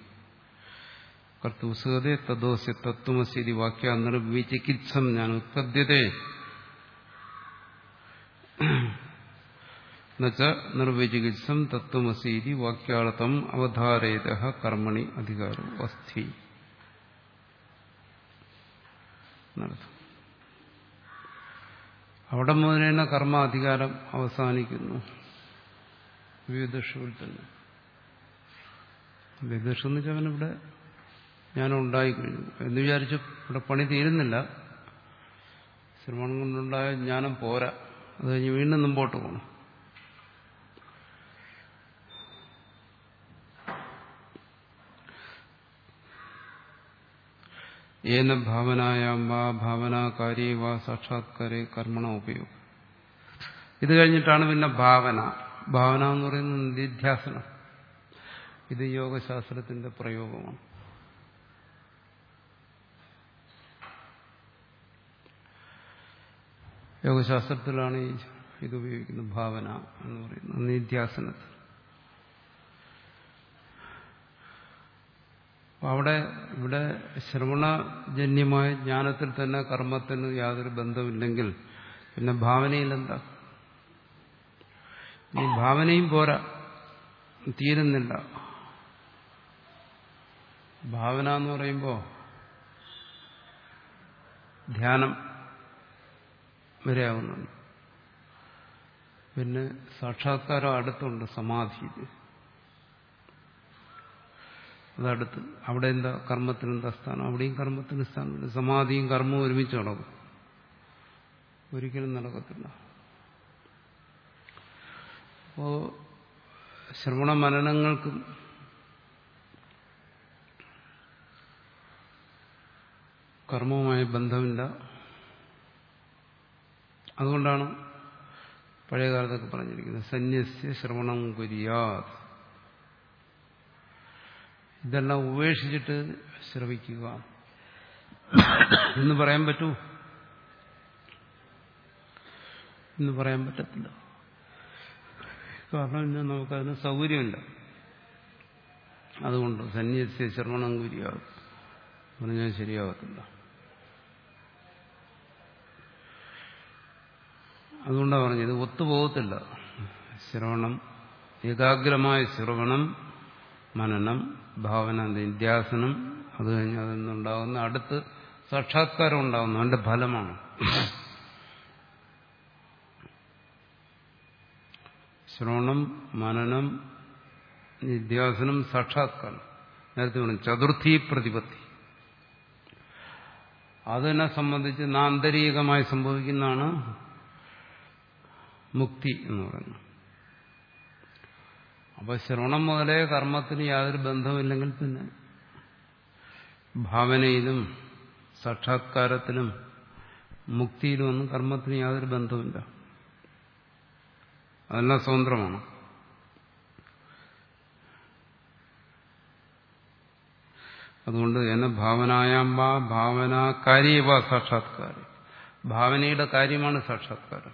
കർത്തൂസകതേ തദോസ്യ തത്വമസീതി വാക്യ നിർവിചികിത്സം ഞാൻ ഉത്പദ്യത്തെ എന്നുവച്ച നിർവിചികിത്സം തത്വമസീതി വാക്യാർത്ഥം അവധാരേത കർമ്മണി അധികാരം അസ്ഥി എന്നർത്ഥം അവിടെ മുതലേന കർമ്മ അധികാരം അവസാനിക്കുന്നു വിവിധഷുവിൽ തന്നെ വിവിധഷു എന്ന് വെച്ചാൽ അവനിവിടെ ജ്ഞാനം ഉണ്ടായിക്കഴിഞ്ഞു എന്ന് വിചാരിച്ച് ഇവിടെ പണി തീരുന്നില്ല ശ്രമണം കൊണ്ടുണ്ടായ ജ്ഞാനം പോരാ അത് കഴിഞ്ഞ് വീണ്ടും മുമ്പോട്ട് പോകണം ഏന ഭാവനായാം വാ ഭാവനാകാര്യേ വാ സാക്ഷാത്കാരേ കർമ്മണ ഉപയോഗം ഇത് കഴിഞ്ഞിട്ടാണ് പിന്നെ ഭാവന ഭാവന എന്ന് പറയുന്നത് നിധ്യാസനം ഇത് യോഗശാസ്ത്രത്തിന്റെ പ്രയോഗമാണ് യോഗശാസ്ത്രത്തിലാണ് ഈ ഇത് ഉപയോഗിക്കുന്നത് ഭാവന എന്ന് പറയുന്നത് നിധ്യാസനത്തിൽ അവിടെ ഇവിടെ ശ്രവണജന്യമായ ജ്ഞാനത്തിൽ തന്നെ കർമ്മത്തിന് യാതൊരു ബന്ധമില്ലെങ്കിൽ പിന്നെ ഭാവനയിൽ എന്താ ഈ ഭാവനയും പോരാ തീരുന്നില്ല ഭാവന എന്ന് പറയുമ്പോൾ ധ്യാനം വരെയാവുന്നുണ്ട് പിന്നെ സാക്ഷാത്കാരം അടുത്തുണ്ട് സമാധി അതടുത്ത് അവിടെ എന്താ കർമ്മത്തിന് എന്താ സ്ഥാനം അവിടെയും കർമ്മത്തിന് സ്ഥാനമില്ല സമാധിയും കർമ്മവും ഒരുമിച്ച് നടക്കും ഒരിക്കലും നടക്കത്തില്ല അപ്പോ ശ്രവണ മനനങ്ങൾക്കും കർമ്മവുമായി ബന്ധമില്ല അതുകൊണ്ടാണ് പഴയകാലത്തൊക്കെ പറഞ്ഞിരിക്കുന്നത് സന്യസ്യ ശ്രവണം കുര്യാത് ഇതെല്ലാം ഉപേക്ഷിച്ചിട്ട് ശ്രവിക്കുക എന്ന് പറയാൻ പറ്റൂ എന്ന് പറയാൻ പറ്റത്തില്ല കാരണം ഇന്ന് നമുക്കതിന് സൗകര്യമില്ല അതുകൊണ്ട് സന്യസ്യ ശ്രവണം കുര്യാത് പറഞ്ഞാൽ ശരിയാകത്തില്ല അതുകൊണ്ടാണ് പറഞ്ഞത് ഒത്തുപോകത്തില്ല ശ്രവണം ഏകാഗ്രമായ ശ്രവണം മനനം ഭാവന നിധ്യാസനം അത് കഴിഞ്ഞ് അതിൽ നിന്നുണ്ടാകുന്ന അടുത്ത് സാക്ഷാത്കാരം ഉണ്ടാകുന്നു അതിന്റെ ഫലമാണ് ശ്രവണം മനനം നിധ്യാസനം സാക്ഷാത്കാരം നേരത്തെ പറഞ്ഞു ചതുർത്ഥി പ്രതിപത്തി അതിനെ സംബന്ധിച്ച് നാന്തരീകമായി സംഭവിക്കുന്നതാണ് മുക്തി എന്ന് പറയുന്നത് അപ്പൊ ശ്രവണം മുതലേ കർമ്മത്തിന് യാതൊരു ബന്ധമില്ലെങ്കിൽ പിന്നെ ഭാവനയിലും സാക്ഷാത്കാരത്തിലും മുക്തിയിലും ഒന്നും കർമ്മത്തിന് യാതൊരു ബന്ധമില്ല അതെല്ലാം സ്വതന്ത്രമാണ് അതുകൊണ്ട് എന്നെ ഭാവനായാമ്പ ഭാവനാകാരിയവ സാക്ഷാത്കാരം ഭാവനയുടെ കാര്യമാണ് സാക്ഷാത്കാരം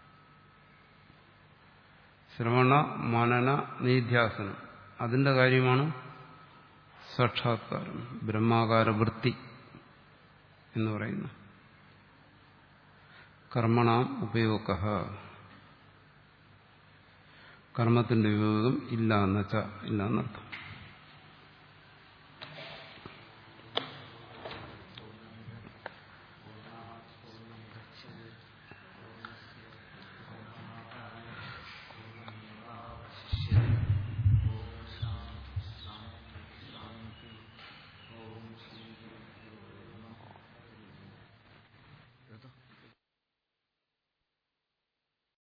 ശ്രവണ മനന നിധ്യാസനം അതിന്റെ കാര്യമാണ് സാക്ഷാത്കാരം ബ്രഹ്മാകാര വൃത്തി എന്ന് പറയുന്നു കർമ്മണാം ഉപയോഗ കർമ്മത്തിന്റെ ഉപയോഗം ഇല്ല എന്നുവെച്ചാൽ ഇല്ല എന്നർത്ഥം